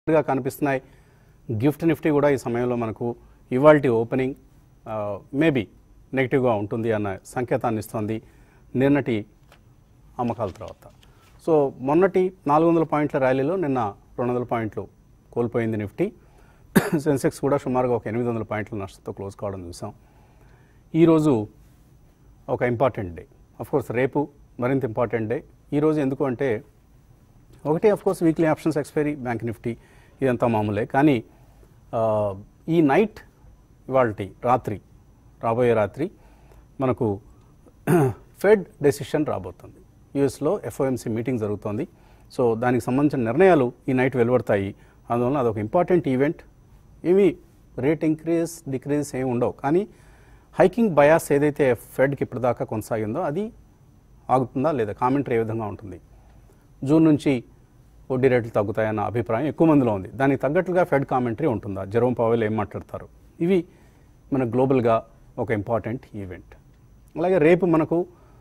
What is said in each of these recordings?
గా కనిపిస్తున్నాయి gift Nifty కూడా ఈ సమయంలో మనకు ఇవాల్టి ఓపెనింగ్ మేబీ నెగిటివ్గా ఉంటుంది అన్న సంకేతాన్ని ఇస్తోంది నిన్నటి అమ్మకాల తర్వాత సో మొన్నటి నాలుగు వందల పాయింట్ల ర్యాలీలో నిన్న రెండు వందల పాయింట్లు కోల్పోయింది నిఫ్టీ సెన్సెక్స్ కూడా సుమారుగా ఒక ఎనిమిది వందల పాయింట్ల నష్టంతో క్లోజ్ కావడం చూసాం ఈరోజు ఒక ఇంపార్టెంట్ డే కోర్స్ రేపు మరింత ఇంపార్టెంట్ డే ఈరోజు ఎందుకు అంటే ఒకటి of course weekly options expiry bank Nifty ఇదంతా మామూలే కానీ ఆ, ఈ నైట్ ఇవాళ రాత్రి రాబోయే రాత్రి మనకు ఫెడ్ డెసిషన్ రాబోతుంది యుఎస్లో ఎఫ్ఓఎంసీ మీటింగ్ జరుగుతోంది సో దానికి సంబంధించిన నిర్ణయాలు ఈ నైట్ వెలువడతాయి అందువలన అదొక ఇంపార్టెంట్ ఈవెంట్ ఏమి రేట్ ఇంక్రీజ్ డిక్రీజ్ ఏమి ఉండవు కానీ హైకింగ్ బయాస్ ఏదైతే ఫెడ్కి ఇప్పటిదాకా కొనసాగిందో అది ఆగుతుందా లేదా కామెంటరీ ఏ విధంగా ఉంటుంది జూన్ నుంచి వడ్డీ రేట్లు తగ్గుతాయన్న అభిప్రాయం ఎక్కువ మందిలో ఉంది దానికి తగ్గట్లుగా ఫెడ్ కామెంటరీ ఉంటుందా జెరోమ్ పవెల్ ఏం మాట్లాడతారు ఇవి మన గ్లోబల్గా ఒక ఇంపార్టెంట్ ఈవెంట్ అలాగే రేపు మనకు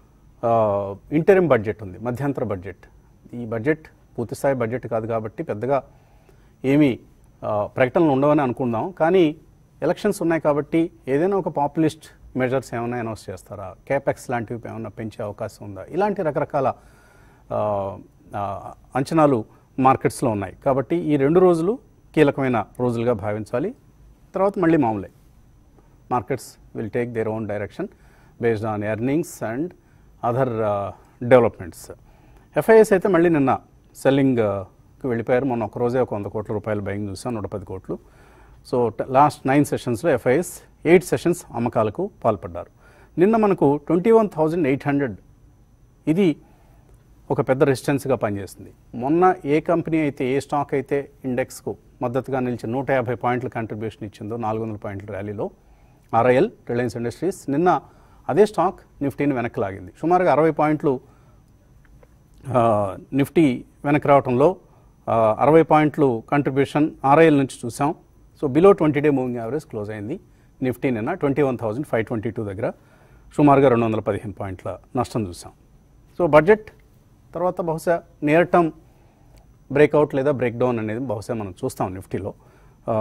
ఇంటరిమ్ బడ్జెట్ ఉంది మధ్యంతర బడ్జెట్ ఈ బడ్జెట్ పూర్తిస్థాయి బడ్జెట్ కాదు కాబట్టి పెద్దగా ఏమీ ఆ, ప్రకటనలు ఉండవని అనుకుందాం కానీ ఎలక్షన్స్ ఉన్నాయి కాబట్టి ఏదైనా ఒక పాపులిస్ట్ మెజర్స్ ఏమైనా అనౌన్స్ చేస్తారా కేపెక్స్ లాంటివి ఏమైనా పెంచే అవకాశం ఉందా ఇలాంటి రకరకాల ఆ, ఆ, అంచనాలు మార్కెట్స్లో ఉన్నాయి కాబట్టి ఈ రెండు రోజులు కీలకమైన రోజులుగా భావించాలి తర్వాత మళ్ళీ మామూలే markets will take their own direction based on earnings and other developments FIs అయితే మళ్ళీ నిన్న సెల్లింగ్కి వెళ్ళిపోయారు మొన్న ఒక రోజే ఒక వంద కోట్ల రూపాయలు బయింగ్ చూసాం నూట పది కోట్లు సో లాస్ట్ నైన్ సెషన్స్లో ఎఫ్ఐఎస్ ఎయిట్ సెషన్స్ అమ్మకాలకు పాల్పడ్డారు నిన్న మనకు twenty one thousand eight hundred ఇది ఒక పెద్ద రెసిస్టెన్స్గా పనిచేస్తుంది మొన్న ఏ కంపెనీ అయితే ఏ స్టాక్ అయితే ఇండెక్స్కు మద్దతుగా నిలిచి నూట యాభై పాయింట్ల కంట్రిబ్యూషన్ ఇచ్చిందో నాలుగు వందల పాయింట్ల ర్యాలీలో ఆర్ఐఎల్ రిలయన్స్ ఇండస్ట్రీస్ నిన్న అదే స్టాక్ నిఫ్టీని వెనక్కి లాగింది సుమారుగా అరవై పాయింట్లు ఆ, నిఫ్టీ వెనక్కి రావడంలో ఆ, అరవై పాయింట్లు కంట్రిబ్యూషన్ ఆర్ఐఎల్ నుంచి చూసాం so below twenty day moving average close అయింది నిఫ్టీ నిన్న twenty one thousand five twenty two దగ్గర సుమారుగా రెండు వందల పదిహేను పాయింట్ల నష్టం చూసాం సో బడ్జెట్ తర్వాత బహుశా నియర్ టర్మ్ బ్రేక్అవుట్ లేదా బ్రేక్ డౌన్ అనేది బహుశా మనం చూస్తాం నిఫ్టీలో ఆ,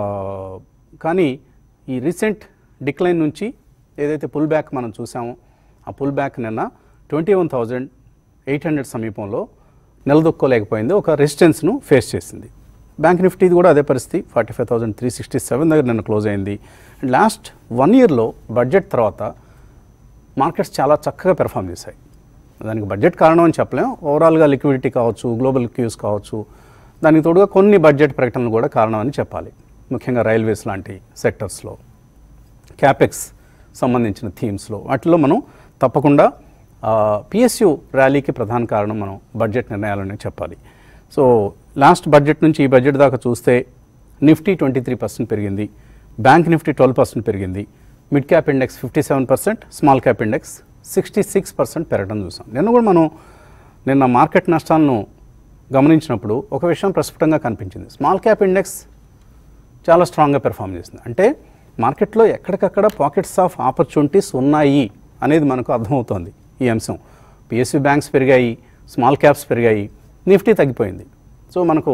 కానీ ఈ రీసెంట్ డిక్లైన్ నుంచి ఏదైతే పుల్ బ్యాక్ మనం చూసామో ఆ పుల్ బ్యాక్ నిన్న twenty one thousand eight hundred సమీపంలో నిలదొక్కోలేకపోయింది ఒక రెసిస్టెన్స్ను ఫేస్ చేసింది బ్యాంక్ నిఫ్టీది కూడా అదే పరిస్థితి forty five thousand three sixty seven దగ్గర నిన్న క్లోజ్ అయింది అండ్ లాస్ట్ వన్ ఇయర్లో బడ్జెట్ తర్వాత మార్కెట్స్ చాలా చక్కగా పెర్ఫామ్ చేశాయి దానికి బడ్జెట్ కారణం అని చెప్పలేం ఓవరాల్గా లిక్విడిటీ కావచ్చు గ్లోబల్ క్యూస్ కావచ్చు దానికి తోడుగా కొన్ని బడ్జెట్ ప్రకటనలు కూడా కారణం అని చెప్పాలి ముఖ్యంగా రైల్వేస్ లాంటి సెక్టర్స్లో క్యాపెక్స్ సంబంధించిన థీమ్స్లో వాటిలో మనం తప్పకుండా పిఎస్యు ర్యాలీకి ప్రధాన కారణం మనం బడ్జెట్ నిర్ణయాలని చెప్పాలి సో లాస్ట్ బడ్జెట్ నుంచి ఈ బడ్జెట్ దాకా చూస్తే నిఫ్టీ ట్వంటీ త్రీ పర్సెంట్ పెరిగింది బ్యాంక్ నిఫ్టీ ట్వెల్వ్ పర్సెంట్ పెరిగింది mid cap index fifty seven percent small cap index sixty six percent పెరగడం చూసాం నిన్న కూడా మనం నిన్న మార్కెట్ నష్టాలను గమనించినప్పుడు ఒక విషయం ప్రస్ఫుటంగా కనిపించింది స్మాల్ క్యాప్ ఇండెక్స్ చాలా స్ట్రాంగ్గా పెర్ఫామ్ చేసింది అంటే మార్కెట్లో ఎక్కడికక్కడ పాకెట్స్ ఆఫ్ ఆపర్చునిటీస్ ఉన్నాయి అనేది మనకు అర్థమవుతోంది ఈ అంశం పిఎస్యూ బ్యాంక్స్ పెరిగాయి స్మాల్ క్యాప్స్ పెరిగాయి నిఫ్టీ తగ్గిపోయింది సో మనకు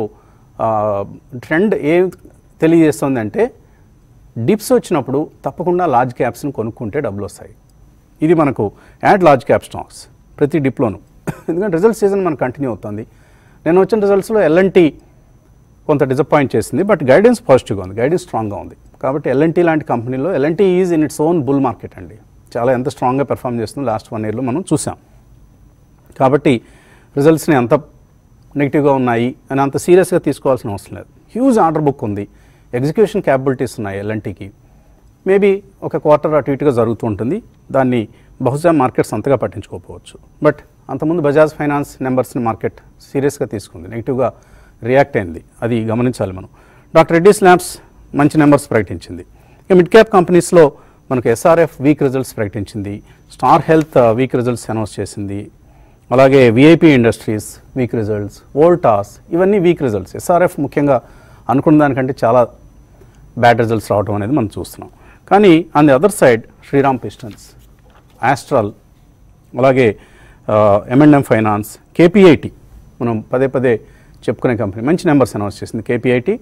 ట్రెండ్ ఏ తెలియజేస్తుంది అంటే డిప్స్ వచ్చినప్పుడు తప్పకుండా లార్జ్ క్యాప్స్ని కొనుక్కుంటే డబ్బులు వస్తాయి ఇది మనకు యాడ్ లార్జ్ క్యాప్ స్టాక్స్ ప్రతి డిప్లోను ఎందుకంటే రిజల్ట్ సీజన్ మనకు కంటిన్యూ అవుతుంది నేను వచ్చిన రిజల్ట్స్లో ఎల్ఎన్టీ కొంత డిసప్పాయింట్ చేసింది బట్ గైడెన్స్ పాజిటివ్గా ఉంది గైడెన్స్ స్ట్రాంగ్గా ఉంది కాబట్టి ఎల్ఎన్టీ లాంటి కంపెనీలో L and T is in its own bull market అండి చాలా ఎంత స్ట్రాంగ్గా పెర్ఫామ్ చేస్తుందో లాస్ట్ వన్ ఇయర్లో మనం చూసాం కాబట్టి రిజల్ట్స్ని అంత నెగిటివ్గా ఉన్నాయి అని అంత సీరియస్గా తీసుకోవాల్సిన అవసరం లేదు హ్యూజ్ ఆర్డర్ బుక్ ఉంది ఎగ్జిక్యూషన్ క్యాపబిలిటీస్ ఉన్నాయి ఎల్ఎన్టీకి మేబీ ఒక క్వార్టర్ అటు ఇటుగా జరుగుతూ ఉంటుంది దాన్ని బహుశా మార్కెట్స్ అంతగా పట్టించుకోకపోవచ్చు బట్ అంతకుముందు బజాజ్ ఫైనాన్స్ నెంబర్స్ని మార్కెట్ సీరియస్గా తీసుకుంది నెగిటివ్గా రియాక్ట్ అయింది అది గమనించాలి మనం డాక్టర్ రెడ్డిస్ ల్యాబ్స్ మంచి నెంబర్స్ ప్రకటించింది ఇక మిడ్ క్యాప్ కంపెనీస్లో మనకు ఎస్ఆర్ఎఫ్ వీక్ రిజల్ట్స్ ప్రకటించింది Star Health weak results announce చేసింది అలాగే VIP Industries weak results Voltas ఇవన్నీ వీక్ రిజల్ట్స్ ఎస్ఆర్ఎఫ్ ముఖ్యంగా అనుకున్న దానికంటే చాలా బ్యాడ్ రిజల్ట్స్ రావడం అనేది మనం చూస్తున్నాం కానీ on the other side Shriram Pistons Astral అలాగే ఎంఎండ్ఎం ఫైనాన్స్ కేపీఐటి మనం పదే పదే చెప్పుకునే కంపెనీ మంచి నెంబర్స్ అనౌన్స్ చేసింది కేపీఐటి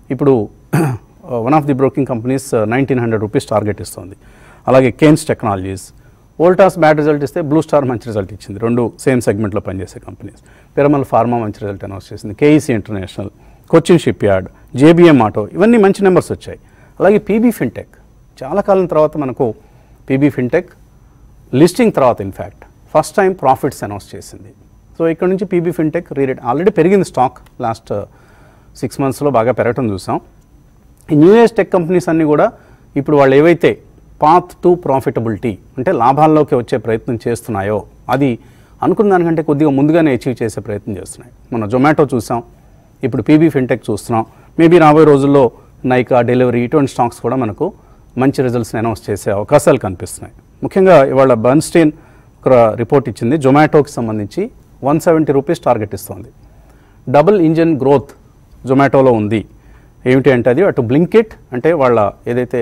ఇప్పుడు one of the broking companies nineteen hundred rupees target ఇస్తుంది అలాగే Kaynes technologies Voltas bad result ఇస్తే బ్లూ స్టార్ మంచి రిజల్ట్ ఇచ్చింది రెండు సేమ్ సెగ్మెంట్లో పనిచేసే కంపెనీస్ పిరమల్ ఫార్మా మంచి రిజల్ట్ అనౌన్స్ చేసింది KEC International Cochin shipyard JBM auto ఇవన్నీ మంచి నెంబర్స్ వచ్చాయి అలాగే పీబీ ఫిన్టెక్ చాలా కాలం తర్వాత మనకు పీబీ ఫిన్టెక్ లిస్టింగ్ తర్వాత in fact first time profits announce చేసింది సో ఇక్కడ నుంచి పీబీ ఫిన్టెక్ రీరేట్ ఆల్రెడీ పెరిగింది స్టాక్ లాస్ట్ సిక్స్ మంత్స్లో బాగా పెరగటం చూసాం ఈ న్యూ ఏజ్ టెక్ కంపెనీస్ అన్నీ కూడా ఇప్పుడు వాళ్ళు ఏవైతే పాత్ టు ప్రాఫిటబిలిటీ అంటే లాభాల్లోకి వచ్చే ప్రయత్నం చేస్తున్నాయో అది అనుకున్న దానికంటే కొద్దిగా ముందుగానే అచీవ్ చేసే ప్రయత్నం చేస్తున్నాయి మన జొమాటో చూసాం ఇప్పుడు పీబీ ఫిన్టెక్ చూస్తున్నాం మేబీ రాబోయే రోజుల్లో నైకా డెలివరీ ఇటువంటి స్టాక్స్ కూడా మనకు మంచి రిజల్ట్స్ని అనౌన్స్ చేసే అవకాశాలు కనిపిస్తున్నాయి ముఖ్యంగా ఇవాళ బర్న్స్టైన్ ఒక రిపోర్ట్ ఇచ్చింది జొమాటోకి సంబంధించి వన్ సెవెంటీ రూపీస్ టార్గెట్ ఇస్తుంది డబుల్ ఇంజన్ గ్రోత్ జొమాటోలో ఉంది ఏమిటి అంటే అది అటు బ్లింకిట్ అంటే వాళ్ళ ఏదైతే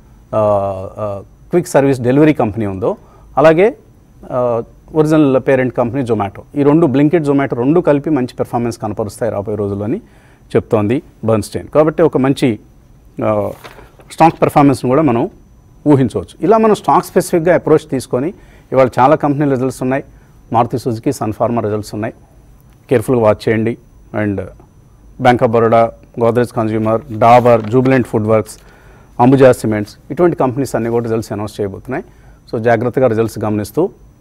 క్విక్ సర్వీస్ డెలివరీ కంపెనీ ఉందో అలాగే ఒరిజినల్ పేరెంట్ కంపెనీ జొమాటో ఈ రెండు బ్లింకిట్ జొమాటో రెండు కలిపి మంచి పెర్ఫార్మెన్స్ కనపరుస్తాయి రాబోయే రోజుల్లోని చెప్తోంది బర్న్స్టైన్ కాబట్టి ఒక మంచి స్టాక్ పెర్ఫార్మెన్స్ని కూడా మనం ఊహించవచ్చు ఇలా మనం స్టాక్ స్పెసిఫిక్గా అప్రోచ్ తీసుకొని ఇవాళ చాలా కంపెనీ రిజల్ట్స్ ఉన్నాయి Maruti Suzuki Sun Pharma results ఉన్నాయి కేర్ఫుల్గా వాచ్ చేయండి and bank of Baroda Godrej consumer Dabur Jubilant food works Ambuja cements ఇటువంటి కంపెనీస్ అన్ని కూడా రిజల్ట్స్ అనౌన్స్ చేయబోతున్నాయి సో జాగ్రత్తగా రిజల్ట్స్ గమనిస్తూ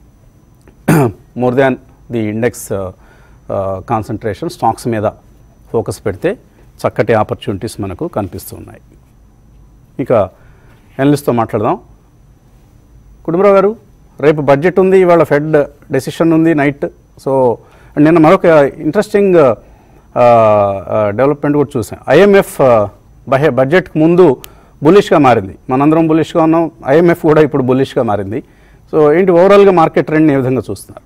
more than the index concentration stocks మీద ఫోకస్ పెడితే చక్కటి ఆపర్చునిటీస్ మనకు కనిపిస్తున్నాయి ఇక ఎనలిస్ట్తో మాట్లాడదాం కుటుంబరావు గారు రేపు బడ్జెట్ ఉంది ఇవాళ ఫెడ్ డెసిషన్ ఉంది నైట్ సో నిన్న మరొక ఇంట్రెస్టింగ్ డెవలప్మెంట్ కూడా చూసాం ఐఎంఎఫ్ బహే బడ్జెట్కి ముందు బులిష్గా మారింది మనందరం బులిష్గా ఉన్నాం ఐఎంఎఫ్ కూడా ఇప్పుడు బులిష్గా మారింది సో ఏంటి ఓవరాల్గా మార్కెట్ ట్రెండ్ని ఏ విధంగా చూస్తున్నారు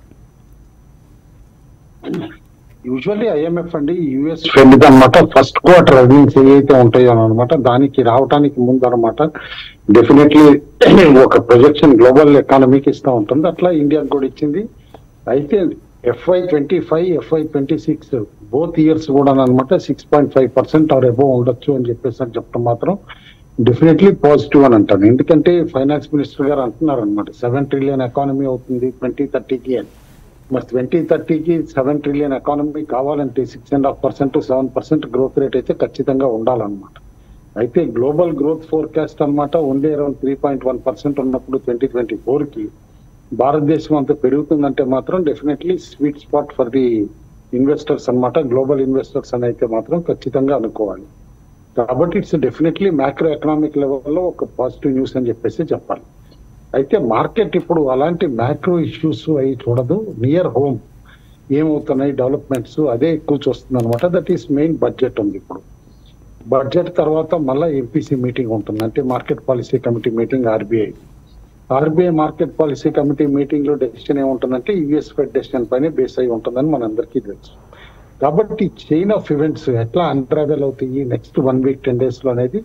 యూజువల్లీ ఐఎంఎఫ్ అండి యుఎస్ ఫెడ్ అనమాట ఫస్ట్ క్వార్టర్ ఎర్నింగ్స్ ఏవైతే ఉంటాయో అనమాట దానికి రావడానికి ముందు అనమాట డెఫినెట్లీ ఒక ప్రొజెక్షన్ గ్లోబల్ ఎకానమీకి ఇస్తూ ఉంటుంది అట్లా ఇండియాకి కూడా ఇచ్చింది అయితే FY twenty five FY twenty six both years కూడా అనమాట six point five percent or above ఉండొచ్చు అని చెప్పేసి అని చెప్పడం మాత్రం డెఫినెట్లీ పాజిటివ్ అని అంటాను ఎందుకంటే ఫైనాన్స్ మినిస్టర్ గారు అంటున్నారు అనమాట సెవెన్ ట్రిలియన్ ఎకానమీ అవుతుంది ట్వంటీ థర్టీకి అని మరి ట్వంటీ థర్టీకి సెవెన్ ట్రిలియన్ ఎకానమీ కావాలంటే six and half percent seven percent growth rate అయితే ఖచ్చితంగా ఉండాలన్నమాట అయితే గ్లోబల్ గ్రోత్ ఫోర్కాస్ట్ అనమాట only around three point one percent ఉన్నప్పుడు ట్వంటీ ట్వంటీ ఫోర్ కి భారతదేశం అంత పెరుగుతుందంటే మాత్రం definitely sweet spot for the investors అన్నమాట గ్లోబల్ ఇన్వెస్టర్స్ అని అయితే మాత్రం ఖచ్చితంగా అనుకోవాలి కాబట్టి ఇట్స్ డెఫినెట్లీ మ్యాక్రో ఎకనామిక్ లెవెల్లో ఒక పాజిటివ్ న్యూస్ అని చెప్పేసి చెప్పాలి అయితే మార్కెట్ ఇప్పుడు అలాంటి మ్యాక్రో ఇష్యూస్ అవి చూడదు నియర్ హోమ్ ఏమవుతున్నాయి డెవలప్మెంట్స్ అదే ఎక్కువ చూస్తుంది అనమాట దట్ ఈస్ మెయిన్ బడ్జెట్ ఉంది ఇప్పుడు బడ్జెట్ తర్వాత మళ్ళీ ఎంపీసీ మీటింగ్ ఉంటుంది అంటే market policy committee meeting RBI RBI market policy committee meeting లో డెసిషన్ ఏముంటుందంటే యుఎస్ ఫెడ్ డెసిషన్ పైన బేస్ అయి ఉంటుందని మనందరికీ తెలుసు కాబట్టి చైన్ ఆఫ్ ఈవెంట్స్ ఎట్లా అన్ట్రావెల్ అవుతాయి next one week ten days లో అనేది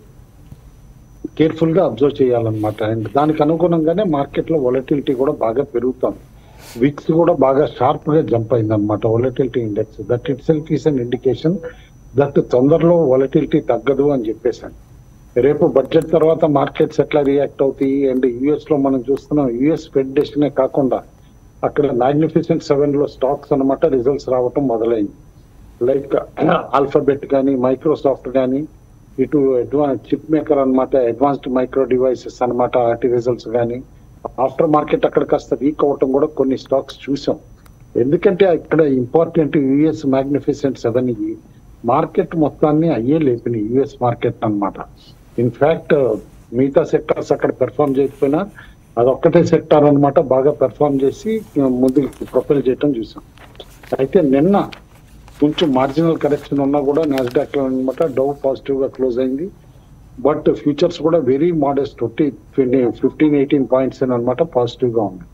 కేర్ఫుల్ గా అబ్జర్వ్ చేయాలన్నమాట అండ్ దానికి అనుగుణంగానే మార్కెట్ లో వొలటిలిటీ కూడా బాగా పెరుగుతుంది విక్స్ కూడా బాగా షార్ప్ గా జంప్ అయింది అనమాట volatility index that itself is an indication that తొందరలో వొలటిలిటీ తగ్గదు అని చెప్పేసాను రేపు బడ్జెట్ తర్వాత మార్కెట్స్ ఎట్లా రియాక్ట్ అవుతాయి అండ్ యుఎస్ లో మనం చూస్తున్నాం యుఎస్ ఫెడ్ డెసిషనే కాకుండా అక్కడ మ్యాగ్నిఫిసెంట్ సెవెన్ లో స్టాక్స్ అనమాట రిజల్ట్స్ రావటం మొదలైంది లైక్ ఆల్ఫాబెట్ కానీ మైక్రోసాఫ్ట్ కానీ ఇటు అడ్వాన్స్ చిప్ మేకర్ అనమాట అడ్వాన్స్డ్ మైక్రో డివైసెస్ అనమాట వాటి రిజల్ట్స్ కానీ ఆఫ్టర్ మార్కెట్ అక్కడ కాస్త వీక్ అవటం కూడా కొన్ని స్టాక్స్ చూసాం ఎందుకంటే ఇక్కడ ఇంపార్టెంట్ యుఎస్ మ్యాగ్నిఫిసెంట్ సెవెన్ ఇవి మార్కెట్ మొత్తాన్ని అయ్యే లేపినాయి యుఎస్ మార్కెట్ అన్నమాట ఇన్ఫాక్ట్ మిగతా సెక్టార్స్ అక్కడ పెర్ఫామ్ చేయకపోయినా అదొక్కటే సెక్టార్ అన్నమాట బాగా పెర్ఫామ్ చేసి ముందుకు ప్రొఫైల్ చేయటం చూసాం అయితే నిన్న కొంచెం మార్జినల్ కరెక్షన్ ఉన్నా కూడా నాస్డాక్ అనమాట డౌ పాజిటివ్ గా క్లోజ్ అయింది బట్ ఫ్యూచర్స్ కూడా very modest twenty twenty fifteen eighteen points అనమాట పాజిటివ్ గా ఉంది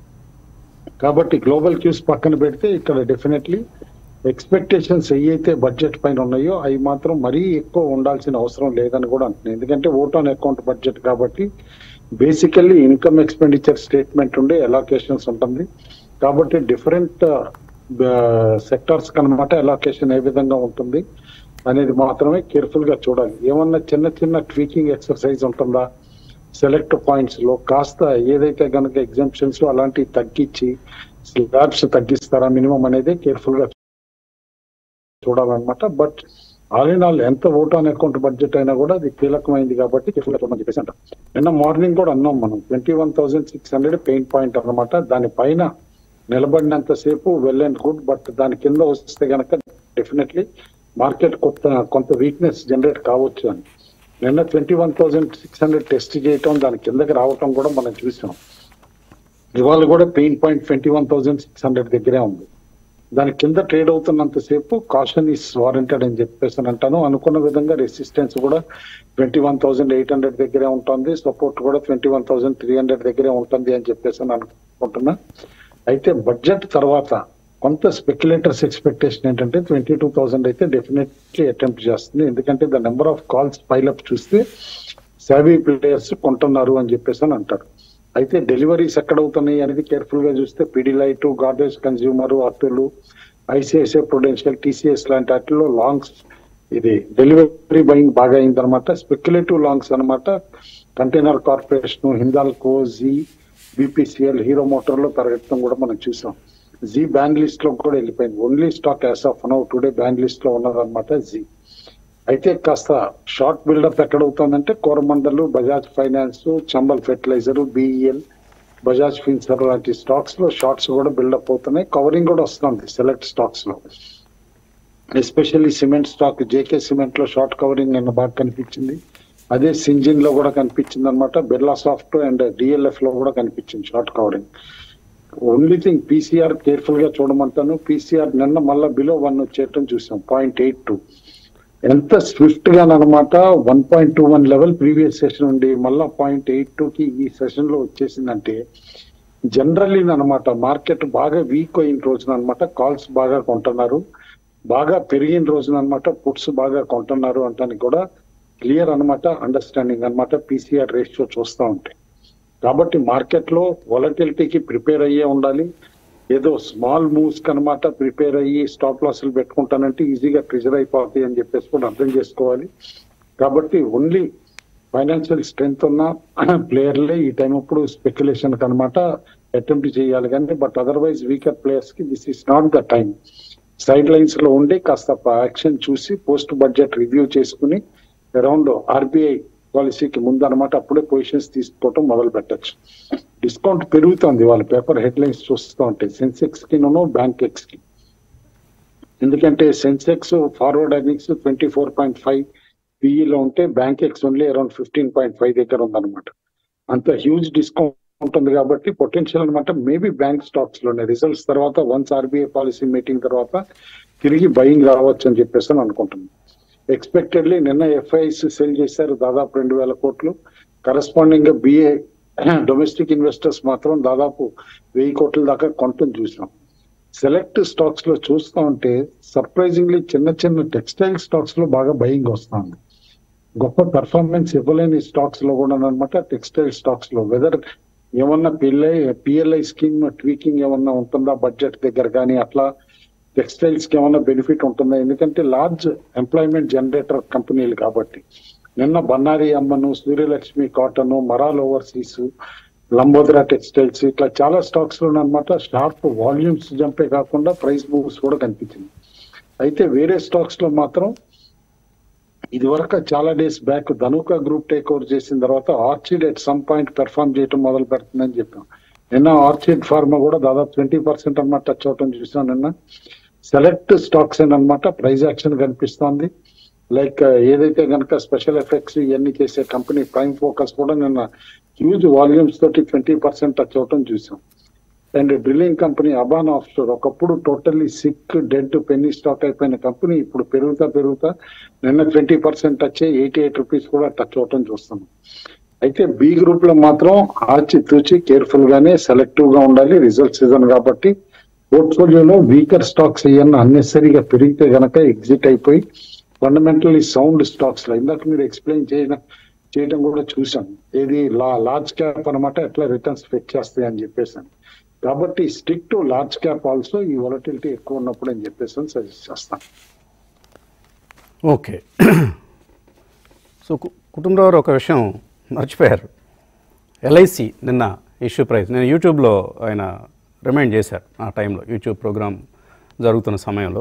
కాబట్టి గ్లోబల్ క్యూస్ పక్కన పెడితే ఇక్కడ డెఫినెట్లీ ఎక్స్పెక్టేషన్స్ ఏవైతే బడ్జెట్ పైన ఉన్నాయో అవి మాత్రం మరీ ఎక్కువ ఉండాల్సిన అవసరం లేదని కూడా అంటున్నాయి ఎందుకంటే ఓట్ ఆన్ అకౌంట్ బడ్జెట్ కాబట్టి బేసికల్లీ ఇన్కమ్ ఎక్స్పెండిచర్ స్టేట్మెంట్ ఉండే ఎలాకేషన్స్ ఉంటుంది కాబట్టి డిఫరెంట్ సెక్టార్స్ కనమాట ఎలాకేషన్ ఏ విధంగా ఉంటుంది అనేది మాత్రమే కేర్ఫుల్ గా చూడాలి ఏమన్నా చిన్న చిన్న ట్వీకింగ్ ఎక్సర్సైజ్ ఉంటుందా సెలెక్ట్ పాయింట్స్ లో కాస్త ఏదైతే గనక ఎగ్జామ్షన్స్ అలాంటివి తగ్గించి స్లాబ్స్ తగ్గిస్తారా మినిమం అనేది కేర్ఫుల్ గా చూడాలన్నమాట బట్ ఆల్ ఇన్ ఆల్ ఎంత ఓట్ ఆన్ అకౌంట్ బడ్జెట్ అయినా కూడా అది కీలకమైంది కాబట్టి కేర్ఫుల్ గా చూడమని చెప్పేసి అంటాం నిన్న మార్నింగ్ కూడా అన్నాం మనం twenty one thousand six hundred pain point అన్నమాట దాని పైన నిలబడినంత సేపు వెల్ అండ్ గుడ్ బట్ దాని కింద వస్తే గనక డెఫినెట్లీ మార్కెట్ కొత్త కొంత వీక్నెస్ జనరేట్ కావచ్చు అని నిన్న twenty one thousand six hundred test చేయటం దాని కిందకి రావటం కూడా మనం చూసాం ఇవాళ కూడా pain point twenty one thousand six hundred దగ్గరే ఉంది దాని కింద ట్రేడ్ అవుతున్నంత సేపు కాషన్ ఈస్ వారంటెడ్ అని చెప్పేసి అని అంటాను అనుకున్న విధంగా రెసిస్టెన్స్ కూడా twenty one thousand eight hundred దగ్గరే ఉంటుంది సపోర్ట్ కూడా twenty one thousand three hundred దగ్గరే ఉంటుంది అని చెప్పేసి అని అనుకుంటున్నా అయితే బడ్జెట్ తర్వాత కొంత స్పెక్యులేటర్స్ ఎక్స్పెక్టేషన్ ఏంటంటే ట్వంటీ టూ థౌసండ్ అయితే డెఫినెట్లీ అటెంప్ట్ చేస్తుంది ఎందుకంటే the number of calls pile up చూస్తే సావీ ప్లేయర్స్ కొంటున్నారు అని చెప్పేసి అని అంటారు అయితే డెలివరీస్ ఎక్కడ అవుతున్నాయి అనేది కేర్ఫుల్ గా చూస్తే పిడిలైట్ గార్డేజ్ కన్స్యూమర్ అటులు ఐసిఐసిఐ ప్రొడెన్షియల్ టీసీఎస్ లాంటి వాటిలో లాంగ్స్ ఇది డెలివరీ బయింగ్ బాగా అయిందనమాట స్పెక్యులేటివ్ లాంగ్స్ అన్నమాట container corporation Hindalco Zee BPCL Hero motor లో పెరగడం కూడా మనం చూసాం జీ బ్యాన్ లిస్ట్ లో కూడా వెళ్ళిపోయింది only stock as of now today ban list లో ఉన్నదన్నమాట జీ అయితే కాస్త షార్ట్ బిల్డప్ ఎక్కడ అవుతుందంటే Coromandel Bajaj finance Chambal fertilizer BEL Bajaj Finserv లాంటి స్టాక్స్ లో షార్ట్స్ కూడా బిల్డప్ అవుతున్నాయి కవరింగ్ కూడా వస్తుంది సెలెక్ట్ స్టాక్స్ లో especially cement stock JK cement లో షార్ట్ కవరింగ్ నిన్న బాగా కనిపించింది అదే సింజిన్ లో కూడా కనిపించింది అనమాట బిర్లా సాఫ్ట్ అండ్ డిఎల్ఎఫ్ లో కూడా కనిపించింది short covering only thing PCR careful గా చూడమంటాను పీసీఆర్ నిన్న మళ్ళీ బిలో వన్ వచ్చేయటం చూసాం పాయింట్ ఎయిట్ టూ ఎంత స్విఫ్ట్ గా అనమాట one point two one level previous session ఉండి మళ్ళా పాయింట్ ఎయిట్ టూ కి ఈ సెషన్ లో వచ్చేసిందంటే జనరల్లీ అనమాట మార్కెట్ బాగా వీక్ అయిన రోజున అనమాట కాల్స్ బాగా కొంటున్నారు బాగా పెరిగిన రోజున అనమాట పుట్స్ బాగా కొంటున్నారు అంటానికి కూడా క్లియర్ అన్నమాట అండర్స్టాండింగ్ అన్నమాట పీసీఆర్ రేషియో చూస్తూ ఉంటాయి కాబట్టి మార్కెట్ లో వొలటిలిటీకి ప్రిపేర్ అయ్యే ఉండాలి ఏదో స్మాల్ మూవ్స్ కనమాట ప్రిపేర్ అయ్యి స్టాప్ లాస్లు పెట్టుకుంటానంటే ఈజీగా ప్రెజర్ అయిపోతాయి అని చెప్పేసి కూడా అర్థం చేసుకోవాలి కాబట్టి ఓన్లీ ఫైనాన్షియల్ స్ట్రెంగ్త్ ఉన్న ప్లేయర్లే ఈ టైం అప్పుడు స్పెక్యులేషన్ కనమాట అటెంప్ట్ చేయాలి కానీ బట్ అదర్వైజ్ వీకర్ ప్లేయర్స్ కి this is not the time side lines లో ఉండి కాస్త యాక్షన్ చూసి పోస్ట్ బడ్జెట్ రివ్యూ చేసుకుని అరౌండ్ ఆర్బీఐ పాలసీకి ముందు అనమాట అప్పుడే పొజిషన్స్ తీసుకోవటం మొదలు పెట్టచ్చు డిస్కౌంట్ పెరుగుతుంది వాళ్ళ పేపర్ హెడ్ లైన్స్ చూస్తూ ఉంటాయి సెన్సెక్స్ కి బ్యాంక్ ఎక్స్ కి ఎందుకంటే Sensex forward earnings twenty four point five లో ఉంటే Bankex only around fifteen point five దగ్గర ఉందన్నమాట అంత హ్యూజ్ డిస్కౌంట్ ఉంటుంది కాబట్టి పొటెన్షియల్ అనమాట మేబీ బ్యాంక్ స్టాక్స్ లోనే రిజల్ట్స్ తర్వాత వన్స్ ఆర్బీఐ పాలసీ మీటింగ్ తర్వాత తిరిగి బయింగ్ రావచ్చు అని చెప్పేసి అని అనుకుంటున్నాను ఎక్స్పెక్టెడ్లీ నిన్న ఎఫ్ఐఎస్ సెల్ చేశారు దాదాపు రెండు వేల కోట్లు కరస్పాండింగ్ గా బిఏ డొమెస్టిక్ ఇన్వెస్టర్స్ మాత్రం దాదాపు వెయ్యి కోట్ల దాకా కొంటం చూసాం సెలెక్ట్ స్టాక్స్ లో చూస్తా ఉంటే సర్ప్రైజింగ్లీ చిన్న చిన్న టెక్స్టైల్ స్టాక్స్ లో బాగా బయింగ్ వస్తుంది గొప్ప పెర్ఫార్మెన్స్ ఇవ్వలేని స్టాక్స్ లో కూడా అనమాట టెక్స్టైల్ స్టాక్స్ లో వెదర్ ఏమన్నా పిఎల్ఐ పిఎల్ఐ స్కీమ్ ట్వీకింగ్ ఏమన్నా ఉంటుందా బడ్జెట్ దగ్గర కానీ అట్లా టెక్స్టైల్స్ కి ఏమన్నా బెనిఫిట్ ఉంటుందా ఎందుకంటే లార్జ్ ఎంప్లాయ్మెంట్ జనరేటర్ కంపెనీలు కాబట్టి నిన్న Bannari Amman Suryalakshmi cotton Maral overseas Lambodhara textiles ఇట్లా చాలా స్టాక్స్ లో అనమాట షార్ప్ వాల్యూమ్స్ జంపే కాకుండా ప్రైస్ మూవ్స్ కూడా కనిపించింది అయితే వేరే స్టాక్స్ లో మాత్రం ఇది వరకు చాలా days back Dhanuka group take over చేసిన తర్వాత Orchid at some point perform చేయడం మొదలు పెడుతుందని చెప్పాం నిన్న ఆర్చిడ్ ఫార్మా కూడా దాదాపు ట్వంటీ పర్సెంట్ అనమాట టచ్ అవటం చూసాం నిన్న సెలెక్ట్ స్టాక్స్ అనమాట ప్రైజ్ యాక్షన్ కనిపిస్తోంది లైక్ ఏదైతే కనుక స్పెషల్ ఎఫెక్ట్స్ ఇవన్నీ చేసే కంపెనీ ప్రైమ్ ఫోకస్ కూడా నిన్న హ్యూజ్ వాల్యూమ్స్ తోటి ట్వంటీ పర్సెంట్ టచ్ అవటం చూసాం and drilling company Aban offshore ఒకప్పుడు totally sick dead penny stock అయిపోయిన కంపెనీ ఇప్పుడు పెరుగుతా పెరుగుతా నిన్న twenty percent touch eighty eight rupees కూడా టచ్ అవటం చూస్తున్నాం అయితే బి గ్రూప్ లో మాత్రం ఆచి తూచి కేర్ఫుల్ గానే సెలెక్టివ్ గా ఉండాలి రిజల్ట్ సీజన్ కాబట్టి పోర్ట్ఫోలియోలో వీకర్ స్టాక్స్ ఏమన్నా అన్నెసరీగా పెరిగితే గనక ఎగ్జిట్ అయిపోయి ఫండమెంటల్లీ సౌండ్ స్టాక్స్ లో ఇందాక మీరు ఎక్స్ప్లెయిన్ చేయడం చేయడం కూడా చూసాం ఏది లా లార్జ్ క్యాప్ అనమాట ఎట్లా రిటర్న్స్ ఫెచ్ చేస్తాయి అని చెప్పేసాను కాబట్టి stick to large cap also ఈ వొలటిలిటీ ఎక్కువ ఉన్నప్పుడు అని చెప్పేసి సజెస్ట్ చేస్తాను ఓకే సో కు- కుటుంబరావు ఒక విషయం మర్చిపోయారు ఎల్ఐసి నిన్న ఇష్యూ ప్రైస్ నేను యూట్యూబ్లో ఆయన రిమైండ్ చేశారు ఆ టైంలో యూట్యూబ్ ప్రోగ్రామ్ జరుగుతున్న సమయంలో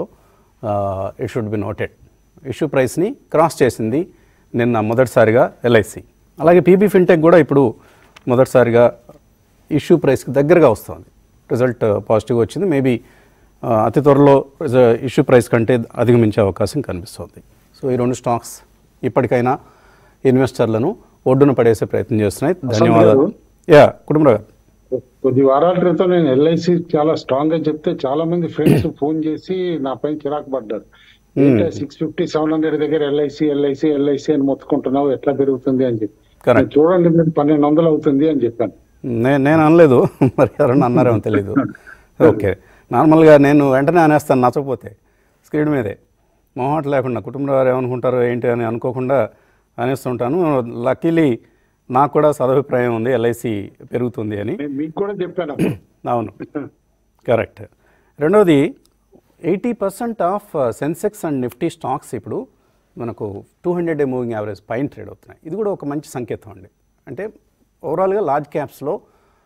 it should be noted issue ప్రైస్ని క్రాస్ చేసింది నిన్న మొదటిసారిగా ఎల్ఐసి అలాగే పీబీ ఫిన్టెక్ కూడా ఇప్పుడు మొదటిసారిగా ఇష్యూ ప్రైస్కి దగ్గరగా వస్తుంది రిజల్ట్ పాజిటివ్గా వచ్చింది మేబీ అతి త్వరలో ఇష్యూ ప్రైస్ కంటే అధిగమించే అవకాశం కనిపిస్తుంది సో ఈ రెండు స్టాక్స్ ఇప్పటికైనా ఇన్వెస్టర్లను ఒడ్డున పడేసే ప్రయత్నం చేస్తున్నాయి ధన్యవాదాలు యా కుటుంబరావు గారు కొద్ది వారాల క్రితం నేను ఎల్ఐసి చాలా స్ట్రాంగ్ గా చెప్తే చాలా మంది ఫ్రెండ్స్ ఫోన్ చేసి నా పైన చిరాకు పడ్డారు సిక్స్ ఫిఫ్టీ సెవెన్ హండ్రెడ్ దగ్గర ఎల్ఐసి ఎల్ఐసి ఎల్ఐసి అని మొత్తుకుంటున్నావు ఎట్లా పెరుగుతుంది అని చెప్పి Correct. నేను చూడండి మీరు పన్నెండు వందలు అవుతుంది అని చెప్పాను నేను నేను అనలేదు మరి ఎవరన్నా అన్నారేమో తెలీదు ఓకే నార్మల్గా నేను వెంటనే అనేస్తాను నచ్చకపోతే స్క్రీన్ మీదే మొహమాట లేకుండా కుటుంబం వారు ఏమనుకుంటారో ఏంటి అని అనుకోకుండా అనేస్తుంటాను లక్కీలీ నాకు కూడా సదభిప్రాయం ఉంది ఎల్ఐసి పెరుగుతుంది అని నేను మీకు కూడా చెప్పాను అప్పుడు. అవును కరెక్ట్ రెండవది eighty percent of Sensex and Nifty stocks ఇప్పుడు మనకు two hundred day moving average పైన ట్రేడ్ అవుతున్నాయి ఇది కూడా ఒక మంచి సంకేతం అండి అంటే ఓవరాల్గా లార్జ్ క్యాప్స్లో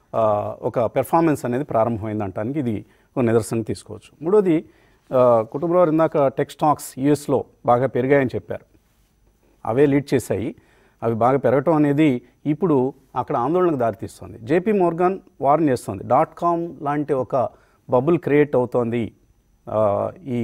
ఒక పెర్ఫార్మెన్స్ అనేది ప్రారంభమైంది అంటానికి ఇది ఒక నిదర్శనం తీసుకోవచ్చు మూడోది కుటుంబంలో ఇందాక టెక్ స్టాక్స్ యూఎస్లో బాగా పెరిగాయని చెప్పారు అవే లీడ్ చేశాయి అవి బాగా పెరగటం అనేది ఇప్పుడు అక్కడ ఆందోళనకు దారితీస్తుంది జేపీ మోర్గాన్ వార్న్ చేస్తుంది డాట్ కామ్ లాంటి ఒక బబుల్ క్రియేట్ అవుతోంది ఆ, ఈ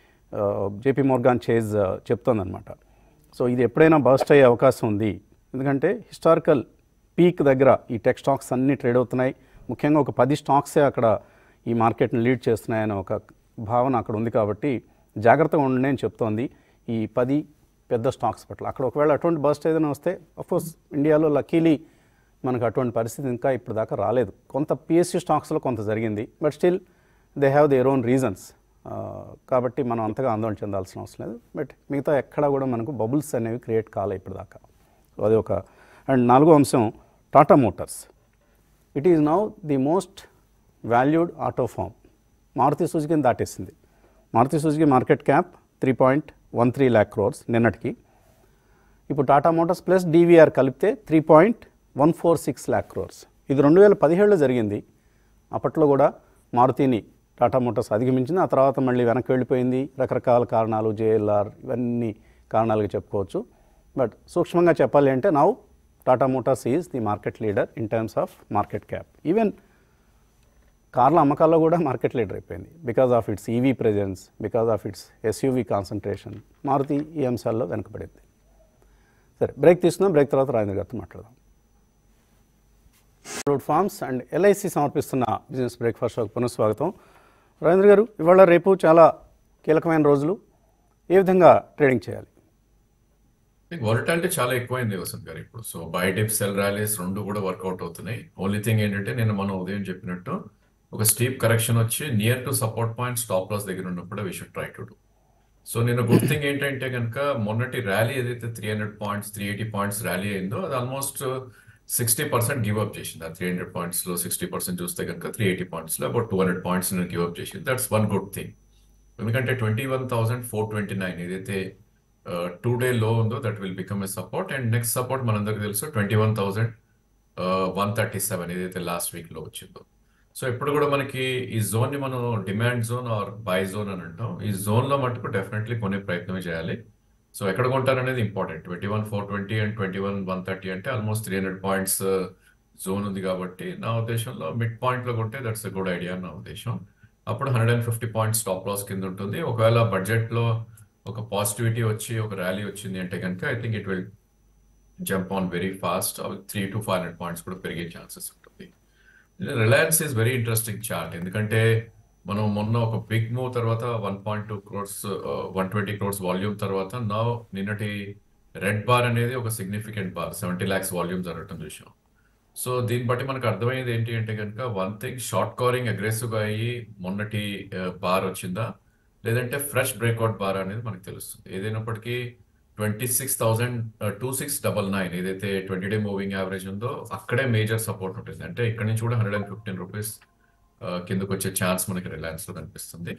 జేపీ మోర్గాన్ చేజ్ చెప్తోందనమాట సో ఇది ఎప్పుడైనా బస్ట్ అయ్యే అవకాశం ఉంది ఎందుకంటే హిస్టారికల్ పీక్ దగ్గర ఈ టెక్ స్టాక్స్ అన్నీ ట్రేడ్ అవుతున్నాయి ముఖ్యంగా ఒక పది స్టాక్సే అక్కడ ఈ మార్కెట్ని లీడ్ చేస్తున్నాయనే ఒక భావన అక్కడ ఉంది కాబట్టి జాగ్రత్తగా ఉండండి అని చెప్తోంది ఈ పది పెద్ద స్టాక్స్ పట్ల అక్కడ ఒకవేళ అటువంటి బస్ట్ ఏదైనా వస్తే అఫ్కోర్స్ ఇండియాలో లక్కీలీ మనకు అటువంటి పరిస్థితి ఇంకా ఇప్పుడు దాకా రాలేదు కొంత పిఎస్సి స్టాక్స్లో కొంత జరిగింది but still they have their own reasons కాబట్టి మనం అంతగా ఆందోళన చెందాల్సిన అవసరం లేదు బట్ మిగతా ఎక్కడా కూడా మనకు బబుల్స్ అనేవి క్రియేట్ కాలే ఇప్పుడు దాకా సో అది ఒక అండ్ నాలుగో అంశం Tata Motors it is now the most valued auto firm Maruti సుజుకిని దాటేసింది Maruti Suzuki market cap three point one three lakh crores నిన్నటికి ఇప్పుడు టాటా మోటార్స్ ప్లస్ డీవీఆర్ కలిపితే three point one four six lakh crores ఇది రెండు వేల పదిహేడులో జరిగింది అప్పట్లో కూడా మారుతిని టాటా మోటార్స్ అధిగమించింది ఆ తర్వాత మళ్ళీ వెనక్కి వెళ్ళిపోయింది రకరకాల కారణాలు జేఎల్ఆర్ ఇవన్నీ కారణాలుగా చెప్పుకోవచ్చు బట్ సూక్ష్మంగా చెప్పాలి అంటే now Tata Motors is the market leader in terms of market cap even కార్ల అమ్మకాల్లో కూడా మార్కెట్ లీడర్ అయిపోయింది because of its EV presence because of its SUV concentration Maruti ఈ అంశాల్లో వెనుకబడింది సరే బ్రేక్ తీసుకుందాం బ్రేక్ తర్వాత రాజేంద్ర గారితో మాట్లాడదాం ఫ్రూట్ ఫార్మ్స్ అండ్ ఎల్ఐసి సమర్పిస్తున్న బిజినెస్ బ్రేక్ఫాస్ట్ షోకి పునఃస్వాగతం రాజేంద్ర గారు ఇవాళ రేపు చాలా కీలకమైన రోజులు ఏ విధంగా ట్రేడింగ్ చేయాలి వాలటాలిటీ చాలా ఎక్కువైంది వసంత్ గారు ఇప్పుడు so buy dip sell rallies రెండు కూడా వర్కౌట్ అవుతున్నాయి ఓన్లీ థింగ్ ఏంటంటే నేను మనం ఉదయం చెప్పినట్టు ఒక స్టీప్ కరెక్షన్ వచ్చి near to support point stop loss దగ్గర ఉన్నప్పుడు we should try to do so నేను గుడ్ థింగ్ ఏంటంటే కనుక మొన్నటి ర్యాలీ ఏదైతే three hundred points three eighty points rally అయిందో అది almost sixty percent give up చేసింది ఆ త్రీ హండ్రెడ్ పాయింట్స్ లో సిక్స్టీ పర్సెంట్ చూస్తే కనుక త్రీ ఎయిటీ పాయింట్స్ లో about two hundred points give up చేసింది దట్స్ వన్ గుడ్ థింగ్ ఎందుకంటే twenty one thousand four twenty nine ఏదైతే టూ డే లో ఉందో that will become a support and next support మనందరికి తెలుసు twenty one thousand one thirty seven ఏదైతే last week లో వచ్చిందో సో ఇప్పుడు కూడా మనకి ఈ జోన్ ని మనం demand zone or buy zone అని అంటాం ఈ జోన్ లో మటుకు డెఫినెట్లీ కొనే ప్రయత్నమే చేయాలి సో ఎక్కడ కొంటారనేది important twenty one four twenty and twenty one one thirty అంటే almost three hundred points zone ఉంది కాబట్టి నా ఉద్దేశంలో మిడ్ పాయింట్ లో కొంటే దట్స్ ఎ గుడ్ ఐడియా నా ఉద్దేశం అప్పుడు hundred and fifty points stop loss కింద ఉంటుంది ఒకవేళ బడ్జెట్ లో ఒక పాజిటివిటీ వచ్చి ఒక ర్యాలీ వచ్చింది అంటే కనుక I think it will jump on very fast three to five hundred points కూడా పెరిగే ఛాన్సెస్ ఉంటుంది Reliance is very interesting chart ఎందుకంటే మనం మొన్న ఒక బిగ్ మూవ్ తర్వాత one point two crores one twenty crores volume తర్వాత నా నిన్నటి రెడ్ బార్ అనేది ఒక significant bar seventy lakhs volume జరగటం చూసాం సో దీన్ని బట్టి మనకు అర్థమయ్యేది ఏంటి అంటే కనుక వన్ థింగ్ షార్ట్ కవరింగ్ అగ్రెసివ్గా అయ్యి మొన్నటి బార్ వచ్చిందా లేదంటే ఫ్రెష్ బ్రేక్అవుట్ బార్ అనేది మనకు తెలుస్తుంది ఏదైనప్పటికీ twenty six thousand two six double nine ఏదైతే ట్వంటీ డే మూవింగ్ యావరేజ్ ఉందో అక్కడే మేజర్ సపోర్ట్ ఉంటుంది అంటే ఇక్కడ నుంచి కూడా హండ్రెడ్ అండ్ ఫిఫ్టీన్ రూపీస్ కిందకు వచ్చే ఛాన్స్ మనకి రిలయన్స్ లో కనిపిస్తుంది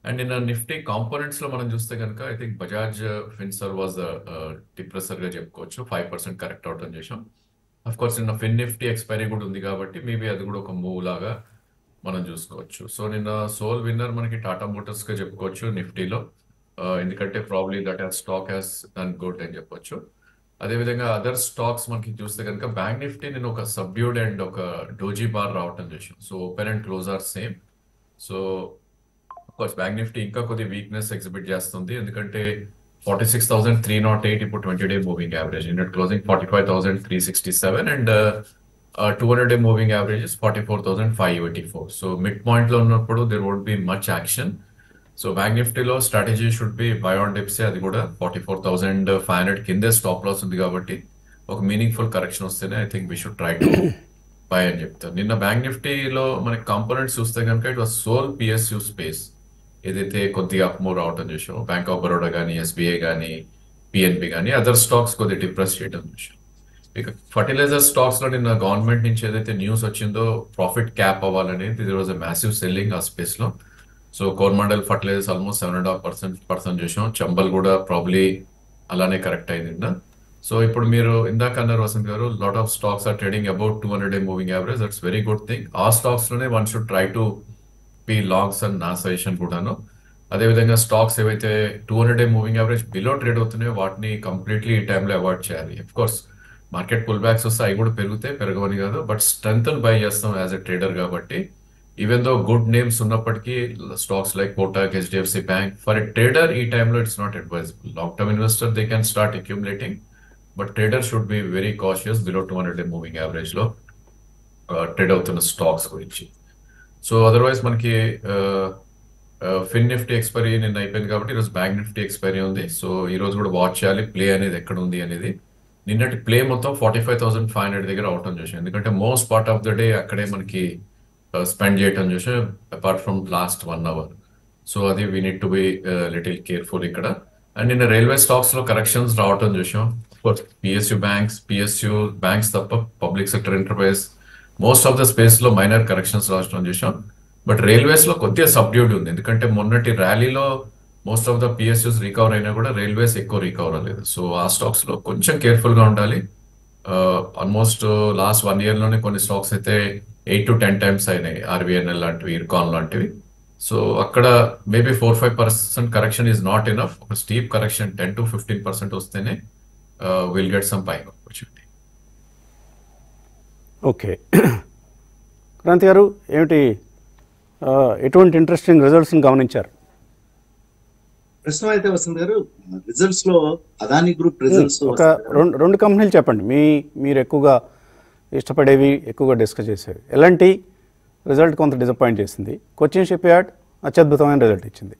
అండ్ నిన్న నిఫ్టీ కాంపోనెంట్స్ లో మనం చూస్తే కనుక I think Bajaj Finserv was depressor గా చెప్పుకోవచ్చు ఫైవ్ పర్సెంట్ కరెక్ట్ అవటం చేసాం అఫ్ కోర్స్ నిన్న ఫిన్ నిఫ్టీ ఎక్స్పైరీ కూడా ఉంది కాబట్టి మేబీ అది కూడా ఒక మూవ్ లాగా మనం చూసుకోవచ్చు సో నిన్న సోల్ విన్నర్ మనకి టాటా మోటార్స్ గా చెప్పుకోవచ్చు నిఫ్టీలో ఎందుకంటే probably that has stock has done good అని చెప్పొచ్చు అదేవిధంగా అదర్ స్టాక్స్ మనకి చూస్తే కనుక బ్యాంక్ నిఫ్టీ నేను ఒక సబ్డ్యూడ్ అండ్ ఒక డోజీ బార్ రావటం చేసాం so open and close are same so course bank Nifty ఇంకా కొద్ది వీక్నెస్ ఎగ్జిబిట్ చేస్తుంది ఎందుకంటే forty six thousand three not eight ఇప్పుడు ట్వంటీ డే మూవింగ్ యావరేజ్ ఇండెట్ closing forty five thousand three sixty seven and two hundred day moving averages forty four thousand five eighty four so mid point లో ఉన్నప్పుడు there would be much action so bank నిఫ్టీలో strategy should be buy on dips అది కూడా forty four thousand five hundred కిందే stop loss ఉంది కాబట్టి ఒక meaningful correction వస్తేనే I think we should try to buy అని చెప్తారు నిన్న బ్యాంక్ నిఫ్టీలో మనకి కాంపోనెంట్స్ చూస్తే కనుక it was sold PSU space ఏదైతే కొద్దిగా అప్ మూవ్ రావటం చూసాం బ్యాంక్ ఆఫ్ బరోడా కానీ ఎస్బీఐ కానీ పిఎన్బి కానీ అదర్ స్టాక్స్ కొద్దిగా డిప్రెస్ చేయడం చూసాం ఇక ఫర్టిలైజర్ స్టాక్స్ లో నిన్న గవర్నమెంట్ నుంచి ఏదైతే న్యూస్ వచ్చిందో ప్రాఫిట్ క్యాప్ అవ్వాలనేది ఇది వాజ్ మ్యాసివ్ సెల్లింగ్ ఆ స్పేస్ లో so Coromandel fertilisers almost seven and half percent percent చూసాం చంబల్ కూడా ప్రాబ్లీ అలానే కరెక్ట్ అయింది నిన్న సో ఇప్పుడు మీరు ఇందాక అన్నారు వసంత్ గారు lot of stocks are trading about two hundred day moving average that's very good thing ఆ స్టాక్స్ లోనే one should try to be longs and నా సజెషన్ కూడాను అదేవిధంగా స్టాక్స్ ఏవైతే two hundred day moving average below trade అవుతున్నాయో వాటిని completely ఈ టైంలో అవాయిడ్ చేయాలి of course market pull backs వస్తే అవి కూడా పెరుగుతాయి పెరగవని కాదు బట్ స్ట్రెంత్ బై చేస్తాం యాజ్ ఎ ట్రేడర్ కాబట్టి ఈవెన్ దో గుడ్ నేమ్స్ ఉన్నప్పటికీ stocks like Kotak HDFC bank for a trader ఈ టైంలో it's not advisable long term investor they can start accumulating but trader should be very cautious below two hundred day moving average లో trade అవుతున్న stocks గురించి so otherwise మనకి Fin Nifty expiry నిన్న అయిపోయింది కాబట్టి ఈరోజు బ్యాంక్ నిఫ్టీ ఎక్స్పైరీ ఉంది so ఈ రోజు కూడా వాచ్ చేయాలి ప్లే అనేది ఎక్కడ ఉంది అనేది నిన్నటి ప్లే మొత్తం forty five thousand five hundred దగ్గర అవటం చూసాం ఎందుకంటే most part of the day అక్కడే మనకి స్పెండ్ చేయటం చూసాం apart from last one hour so అది we need to be little careful ఇక్కడ అండ్ నిన్న రైల్వే స్టాక్స్ లో కరెక్షన్స్ రావటం చూసాం పిఎస్యు బ్యాంక్స్ పిఎస్యు బ్యాంక్స్ తప్ప public sector enterprise most of the space లో మైనర్ కరెక్షన్స్ రావడం చూసాం బట్ రైల్వేస్ లో కొద్దిగా సబ్డ్యూడ్ ఉంది ఎందుకంటే మొన్నటి ర్యాలీలో most of the PSUs recover అయినా కూడా రైల్వేస్ ఎక్కువ రికవర్ అవ్వలేదు సో ఆ స్టాక్స్ లో కొంచెం కేర్ఫుల్ గా ఉండాలి ఆల్మోస్ట్ లాస్ట్ వన్ ఇయర్ లోనే కొన్ని స్టాక్స్ అయితే ఎయిట్ టు టెన్ టైమ్స్ అయినాయి ఆర్బిఎన్ఎల్ లాంటివి ఇర్కాన్ లాంటివి సో అక్కడ maybe four five percent correction is not enough ఒక steep correction ten to fifteen percent వస్తేనే will get some buying opportunity okay Kranti గారు ఏమిటి ఆ, ఎటువంటి ఇంట్రెస్టింగ్ రిజల్ట్స్ని గమనించారు ప్రశ్న అయితే వసంత్ గారు రిజల్ట్స్ లో అదాని గ్రూప్ రిజల్ట్స్ ఒక రెండు రెండు కంపెనీలు చెప్పండి మీ మీరు ఎక్కువగా ఇష్టపడేవి ఎక్కువగా డిస్కస్ చేసేవి ఎలాంటి రిజల్ట్ కొంత డిసప్పాయింట్ చేసింది కొచ్చిన్ షిప్ యార్డ్ అత్యద్భుతమైన రిజల్ట్ ఇచ్చింది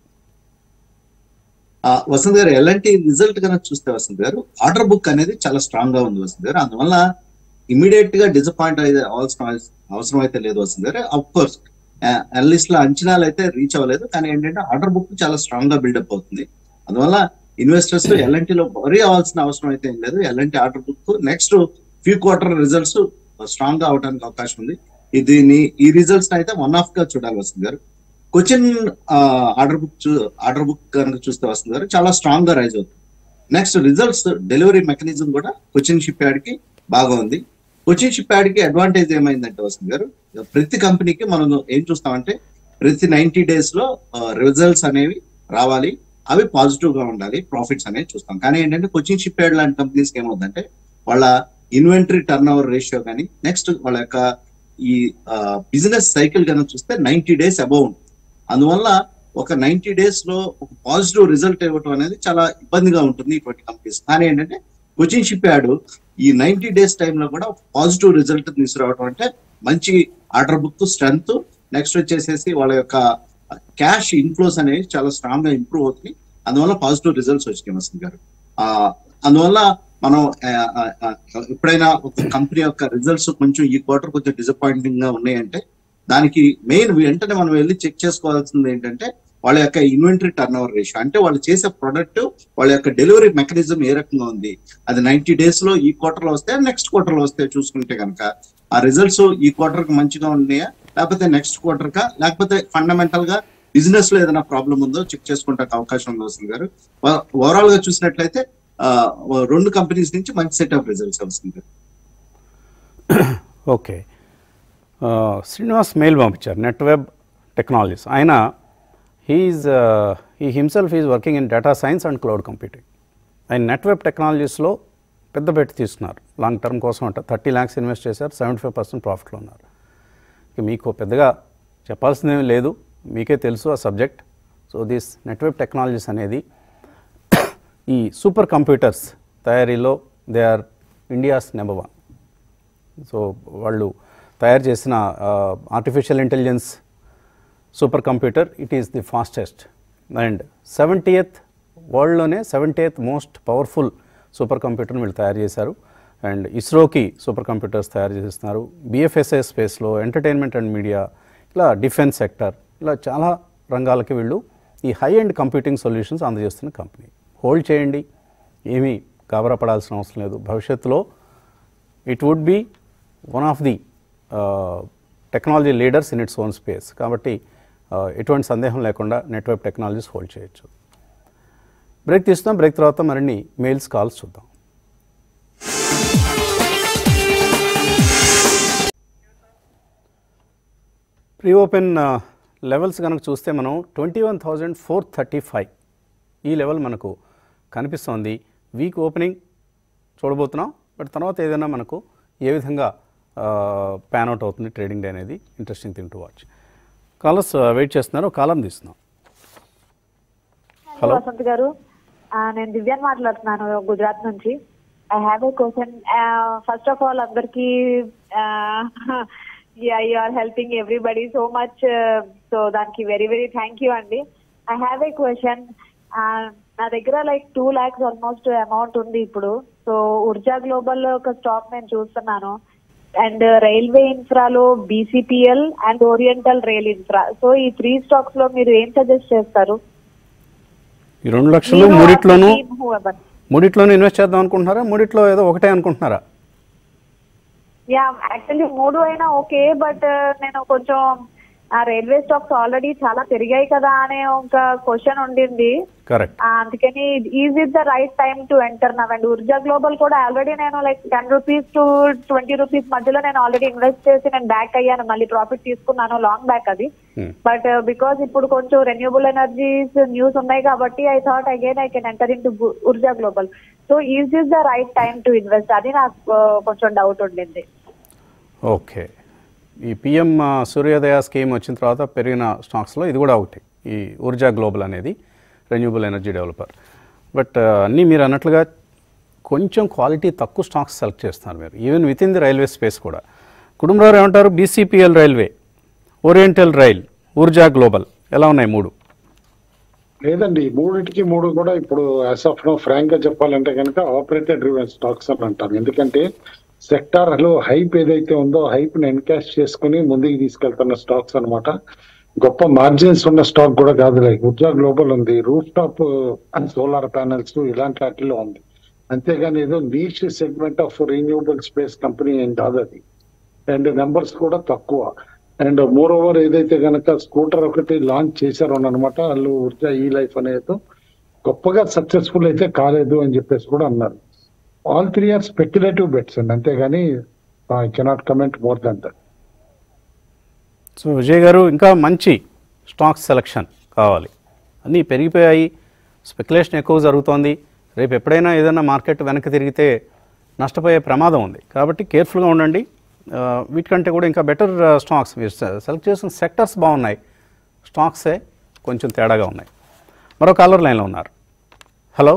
వసంత్ గారు ఎలాంటి రిజల్ట్ కనుక చూస్తే వసంత్ గారు ఆర్డర్ బుక్ అనేది చాలా స్ట్రాంగ్ గా ఉంది వసంత్ గారు అందువల్ల ఇమీడియట్ గా డిసప్పాయింట్ అయితే అవసరం అవసరం అయితే లేదు వసంత్ గారు అఫ్ కోర్స్ అనలిస్ట్ లో అంచనాలు అయితే రీచ్ అవ్వలేదు కానీ ఏంటంటే ఆర్డర్ బుక్ చాలా స్ట్రాంగ్ గా బిల్డప్ అవుతుంది అందువల్ల ఇన్వెస్టర్స్ ఎల్ఎన్టీలో వరీ అవ్వాల్సిన అవసరం అయితే ఏం లేదు L and T order book next few quarter results strong గా అవడానికి అవకాశం ఉంది దీన్ని ఈ రిజల్ట్స్ అయితే వన్ ఆఫ్ గా చూడాలి వస్తుంది గారు Cochin order book order book కనుక చూస్తే వస్తుంది గారు చాలా స్ట్రాంగ్ గా రైజ్ అవుతుంది నెక్స్ట్ రిజల్ట్స్ డెలివరీ మెకానిజం కూడా కొచ్చిన్ షిప్ యార్డ్ కి బాగా ఉంది కొచ్చిన్ షిప్ యార్డ్ కి అడ్వాంటేజ్ ఏమైందంటే వస్తుంది గారు ప్రతి కంపెనీకి మనం ఏం చూస్తామంటే ప్రతి నైన్టీ డేస్ లో రిజల్ట్స్ అనేవి రావాలి అవి పాజిటివ్ గా ఉండాలి ప్రాఫిట్స్ అనేవి చూస్తాం కానీ ఏంటంటే కొచ్చిన్ షిప్ యార్డ్ లాంటి కంపెనీస్కి ఏమవుతుందంటే వాళ్ళ ఇన్వెంటరీ టర్న్ ఓవర్ రేషియో కానీ నెక్స్ట్ వాళ్ళ యొక్క ఈ బిజినెస్ సైకిల్ కనుక చూస్తే నైన్టీ డేస్ అబౌవ్ ఉంటుంది అందువల్ల ఒక నైన్టీ డేస్ లో ఒక పాజిటివ్ రిజల్ట్ ఇవ్వటం అనేది చాలా ఇబ్బందిగా ఉంటుంది ఇటువంటి కంపెనీస్ కానీ ఏంటంటే కొచ్చిన్ షిప్ యార్డ్ ఈ నైన్టీ డేస్ టైంలో కూడా పాజిటివ్ రిజల్ట్ తీసుకురావడం అంటే మంచి ఆర్డర్ బుక్ స్ట్రెంత్ నెక్స్ట్ వచ్చేసేసి వాళ్ళ యొక్క క్యాష్ ఇన్ఫ్లోస్ అనేవి చాలా స్ట్రాంగ్ గా ఇంప్రూవ్ అవుతుంది అందువల్ల పాజిటివ్ రిజల్ట్స్ వచ్చినాయి వసంత్ గారు ఆ అందువల్ల మనం ఎప్పుడైనా ఒక కంపెనీ యొక్క రిజల్ట్స్ కొంచెం ఈ క్వార్టర్ కొంచెం డిసప్పాయింటింగ్ గా ఉన్నాయంటే దానికి మెయిన్ వెంటనే మనం వెళ్ళి చెక్ చేసుకోవాల్సింది ఏంటంటే వాళ్ళ యొక్క ఇన్వెంటరీ టర్న్ ఓవర్ రేషియో అంటే వాళ్ళు చేసే ప్రొడక్ట్ వాళ్ళ యొక్క డెలివరీ మెకానిజం ఏ రకంగా ఉంది అది నైన్టీ డేస్ లో ఈ క్వార్టర్ లో వస్తే నెక్స్ట్ క్వార్టర్ లో వస్తే చూసుకుంటే కనుక ఆ రిజల్ట్స్ ఈ క్వార్టర్ కి మంచిగా ఉన్నాయా లేకపోతే నెక్స్ట్ క్వార్టర్ కా లేకపోతే ఫండమెంటల్ గా బిజినెస్ లో ఏదైనా ప్రాబ్లం ఉందో చెక్ చేసుకుంటే అవకాశం ఉంది వసంత్ గారు ఓవరాల్ గా చూసినట్లయితే ఆ, రెండు కంపెనీస్ నుంచి మంచి సెట్ ఆఫ్ రిజల్ట్స్ వస్తుంది గారు ఓకే ఆ, శ్రీనివాస్ మెయిల్ పంపించారు నెట్ వెబ్ టెక్నాలజీస్ ఆయన హీఈస్ ఈ himself is working in data science and cloud computing ఆయన నెట్ వెబ్ టెక్నాలజీస్లో పెద్ద పెట్టి తీసుకున్నారు లాంగ్ టర్మ్ కోసం అంట థర్టీ ల్యాక్స్ ఇన్వెస్ట్ చేశారు సెవెంటీ ఫైవ్ పర్సెంట్ ప్రాఫిట్లో ఉన్నారు ఇక మీకు పెద్దగా చెప్పాల్సిందేమీ లేదు మీకే తెలుసు ఆ subject so this network technologies అనేది ఈ సూపర్ కంప్యూటర్స్ తయారీలో they are India's number one so వాళ్ళు తయారు చేసిన artificial intelligence super computer it is the fastest and seventieth వరల్డ్లోనే సెవెంటీయత్ మోస్ట్ పవర్ఫుల్ సూపర్ కంప్యూటర్ని వీళ్ళు తయారు చేశారు అండ్ ఇస్రోకి సూపర్ కంప్యూటర్స్ తయారు చేస్తున్నారు బిఎఫ్ఎస్ఐ స్పేస్లో ఎంటర్టైన్మెంట్ అండ్ మీడియా ఇలా డిఫెన్స్ సెక్టర్ ఇలా చాలా రంగాలకి వీళ్ళు ఈ హై అండ్ కంప్యూటింగ్ సొల్యూషన్స్ అందజేస్తున్న కంపెనీ హోల్డ్ చేయండి ఏమీ గాబరా పడాల్సిన అవసరం లేదు భవిష్యత్తులో it would be one of the technology leaders in its own space కాబట్టి uh, ఎటువంటి సందేహం లేకుండా నెట్వర్క్ టెక్నాలజీస్ హోల్డ్ చేయొచ్చు బ్రేక్ తీస్తాం బ్రేక్ తర్వాత మరిన్ని మెయిల్స్ కాల్స్ చూద్దాం ప్రీ ఓపెన్ లెవెల్స్ కనుక చూస్తే మనం twenty one thousand four thirty five ఈ లెవెల్ మనకు కనిపిస్తోంది వీక్ ఓపెనింగ్ చూడబోతున్నాం బట్ తర్వాత ఏదైనా మనకు ఏ విధంగా ప్యాన్ అవుట్ అవుతుంది ట్రేడింగ్ డే అనేది interesting thing to watch callers wait చేస్తున్నారు కాలం తీస్తున్నాం హలో వసంత్ గారు ఆ, నేను దివ్యాన్ మాట్లాడుతున్నాను గుజరాత్ నుంచి I have a question first of all అందరికి you are helping everybody so much so దానికి వెరీ వెరీ థ్యాంక్ యూ అండి ఐ హ్యావ్ ఏ క్వశ్చన్ నా దగ్గర like two lakhs almost amount ఉంది ఇప్పుడు సో ఉర్జా గ్లోబల్ ఒక స్టాక్ నేను చూస్తున్నాను అండ్ రైల్వే ఇన్ఫ్రాలో BCPL and Oriental Rail Infra so ఈ త్రీ స్టాక్స్ లో మీరు ఏం సజెస్ట్ చేస్తారు ఈ రెండు లక్షలు మీరు మూడిట్లోనూ team whoever. మూడిట్లోనూ ఇన్వెస్ట్ చేద్దాం అనుకుంటున్నారా మూడిట్లో ఏదో ఒకటే అనుకుంటున్నారా యా యాక్చువల్లీ మూడు అయినా ఓకే బట్ నేను కొంచెం ఆ రైల్వే స్టాక్స్ ఆల్రెడీ చాలా పెరిగాయి కదా అనే ఒక క్వశ్చన్ ఉండింది కరెక్ట్ ఆ, అందుకని is it the right time to enter now and Urja Global కూడా ఆల్రెడీ నేను like ten rupees to twenty rupees మధ్యలో నేను ఆల్రెడీ ఇన్వెస్ట్ చేసి నేను బ్యాక్ అయ్యాను మళ్ళీ ప్రాఫిట్ తీసుకున్నాను లాంగ్ బ్యాక్ అది బట్ బికాస్ ఇప్పుడు కొంచెం రెన్యూబుల్ ఎనర్జీస్ న్యూస్ ఉన్నాయి కాబట్టి I thought again I can enter in to Urja Global so is this the right time to invest అది నాకు ఆ, కొంచెం డౌట్ ఉండింది ఓకే ఈ పిఎం సూర్యోదయ స్కీమ్ వచ్చిన తర్వాత పెరిగిన స్టాక్స్లో ఇది కూడా ఒకటి ఈ ఊర్జా గ్లోబల్ అనేది రెన్యూబుల్ ఎనర్జీ డెవలపర్ బట్ అన్నీ మీరు అన్నట్లుగా కొంచెం క్వాలిటీ తక్కువ స్టాక్స్ సెలెక్ట్ చేస్తున్నారు మీరు even with in the railway space కూడా కుటుంబరావు ఏమంటారు BCPL railway oriental rail Urja Global ఎలా ఉన్నాయి మూడు లేదండి ఈ మూడిటికి మూడు కూడా ఇప్పుడు యాజ్ ఆఫ్ నో ఫ్రాంక్ గా చెప్పాలంటే కనుక ఆపరేటెడ్ డ్రివెన్ స్టాక్స్ అని అంటారు ఎందుకంటే సెక్టార్ లో హైప్ ఏదైతే ఉందో హైప్ ని ఎన్కాష్ చేసుకుని ముందుకు తీసుకెళ్తున్న స్టాక్స్ అన్నమాట గొప్ప మార్జిన్స్ ఉన్న స్టాక్ కూడా కాదు లైక్ ఉర్జా గ్లోబల్ ఉంది రూఫ్ టాప్ సోలార్ ప్యానెల్స్ ఇలాంటి వాటిలో ఉంది అంతేగాని ఏదో niche segment of renewable space company ఏం కాదు అది అండ్ నెంబర్స్ కూడా తక్కువ అండ్ మోర్ ఓవర్ ఏదైతే గనక స్కూటర్ ఒకటి లాంచ్ చేశారు అనమాట వాళ్ళు ఊర్జా ఈ లైఫ్ అనేది గొప్పగా సక్సెస్ఫుల్ అయితే కాలేదు అని చెప్పేసి కూడా అన్నారు all three are speculative bets అండి అంతేగాని I cannot comment more than that so Vijay గారు ఇంకా మంచి స్టాక్ సెలక్షన్ కావాలి అన్నీ పెరిగిపోయాయి స్పెక్యులేషన్ ఎక్కువ జరుగుతోంది రేపు ఎప్పుడైనా ఏదైనా మార్కెట్ వెనక్కి తిరిగితే నష్టపోయే ప్రమాదం ఉంది కాబట్టి కేర్ఫుల్గా ఉండండి ఆ, వీటికంటే కూడా ఇంకా బెటర్ స్టాక్స్ మీరు సెలెక్ట్ చేసిన సెక్టర్స్ బాగున్నాయి స్టాక్సే కొంచెం తేడాగా ఉన్నాయి మరో కాలర్ లైన్లో ఉన్నారు హలో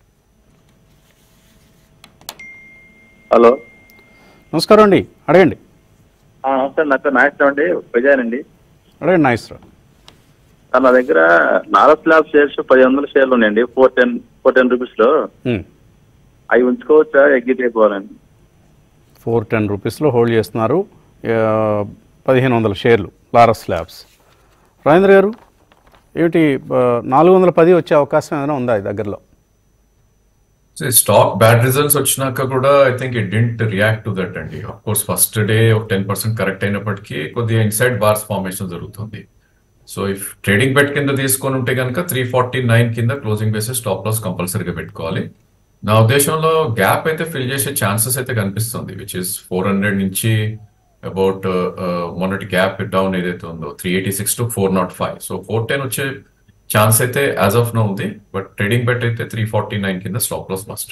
హలో నమస్కారం అండి అడగండి ఆ, నమస్తే నా పేరు నాగేశ్వరం అండి విజయన్ అండి అడగండి నాగేశ్వరరావు సార్ నా దగ్గర నాలుగు స్లాబ్ షేర్స్ పది వందల షేర్లు ఉన్నాయండి four ten four ten rupees లో ఉమ్. అవి ఉంచుకోవచ్చా ఎగ్జిట్ అయిపోవాలండి ఫోర్ టెన్ రూపీస్లో హోల్డ్ చేస్తున్నారు ఆ, పదిహేను వందల షేర్లు లారస్ ల్యాబ్స్ రాజేంద్ర గారు ఏమిటి ఆ, నాలుగు వందల పది వచ్చే అవకాశం ఏమైనా ఉందా ఈ దగ్గరలో స్టాక్ బ్యాడ్ రిజల్ట్స్ వచ్చినాక కూడా I think it didn't react to that అండి ఆఫ్ కోర్స్ ఫస్ట్ డే ఒక టెన్ పర్సెంట్ కరెక్ట్ అయినప్పటికీ కొద్దిగా ఇన్సైడ్ బార్స్ ఫార్మేషన్ జరుగుతుంది సో ఇఫ్ ట్రేడింగ్ బెట్ కింద తీసుకొని ఉంటే కనుక త్రీ ఫార్టీ నైన్ కింద క్లోజింగ్ బేసిస్ స్టాప్ లాస్ కంపల్సరీగా పెట్టుకోవాలి నా ఉద్దేశంలో గ్యాప్ అయితే ఫిల్ చేసే ఛాన్సెస్ అయితే కనిపిస్తుంది విచ్ ఇస్ ఫోర్ హండ్రెడ్ నుంచి అబౌట్ మొన్నటి గ్యాప్ డౌన్ ఏదైతే ఉందో three eighty six to four naught five so four ten వచ్చే ఛాన్స్ అయితే యాజ్ ఆఫ్ నో ఉంది బట్ ట్రేడింగ్ బెట్ అయితే త్రీ ఫార్టీ నైన్ కింద స్టాప్ లాస్ మస్ట్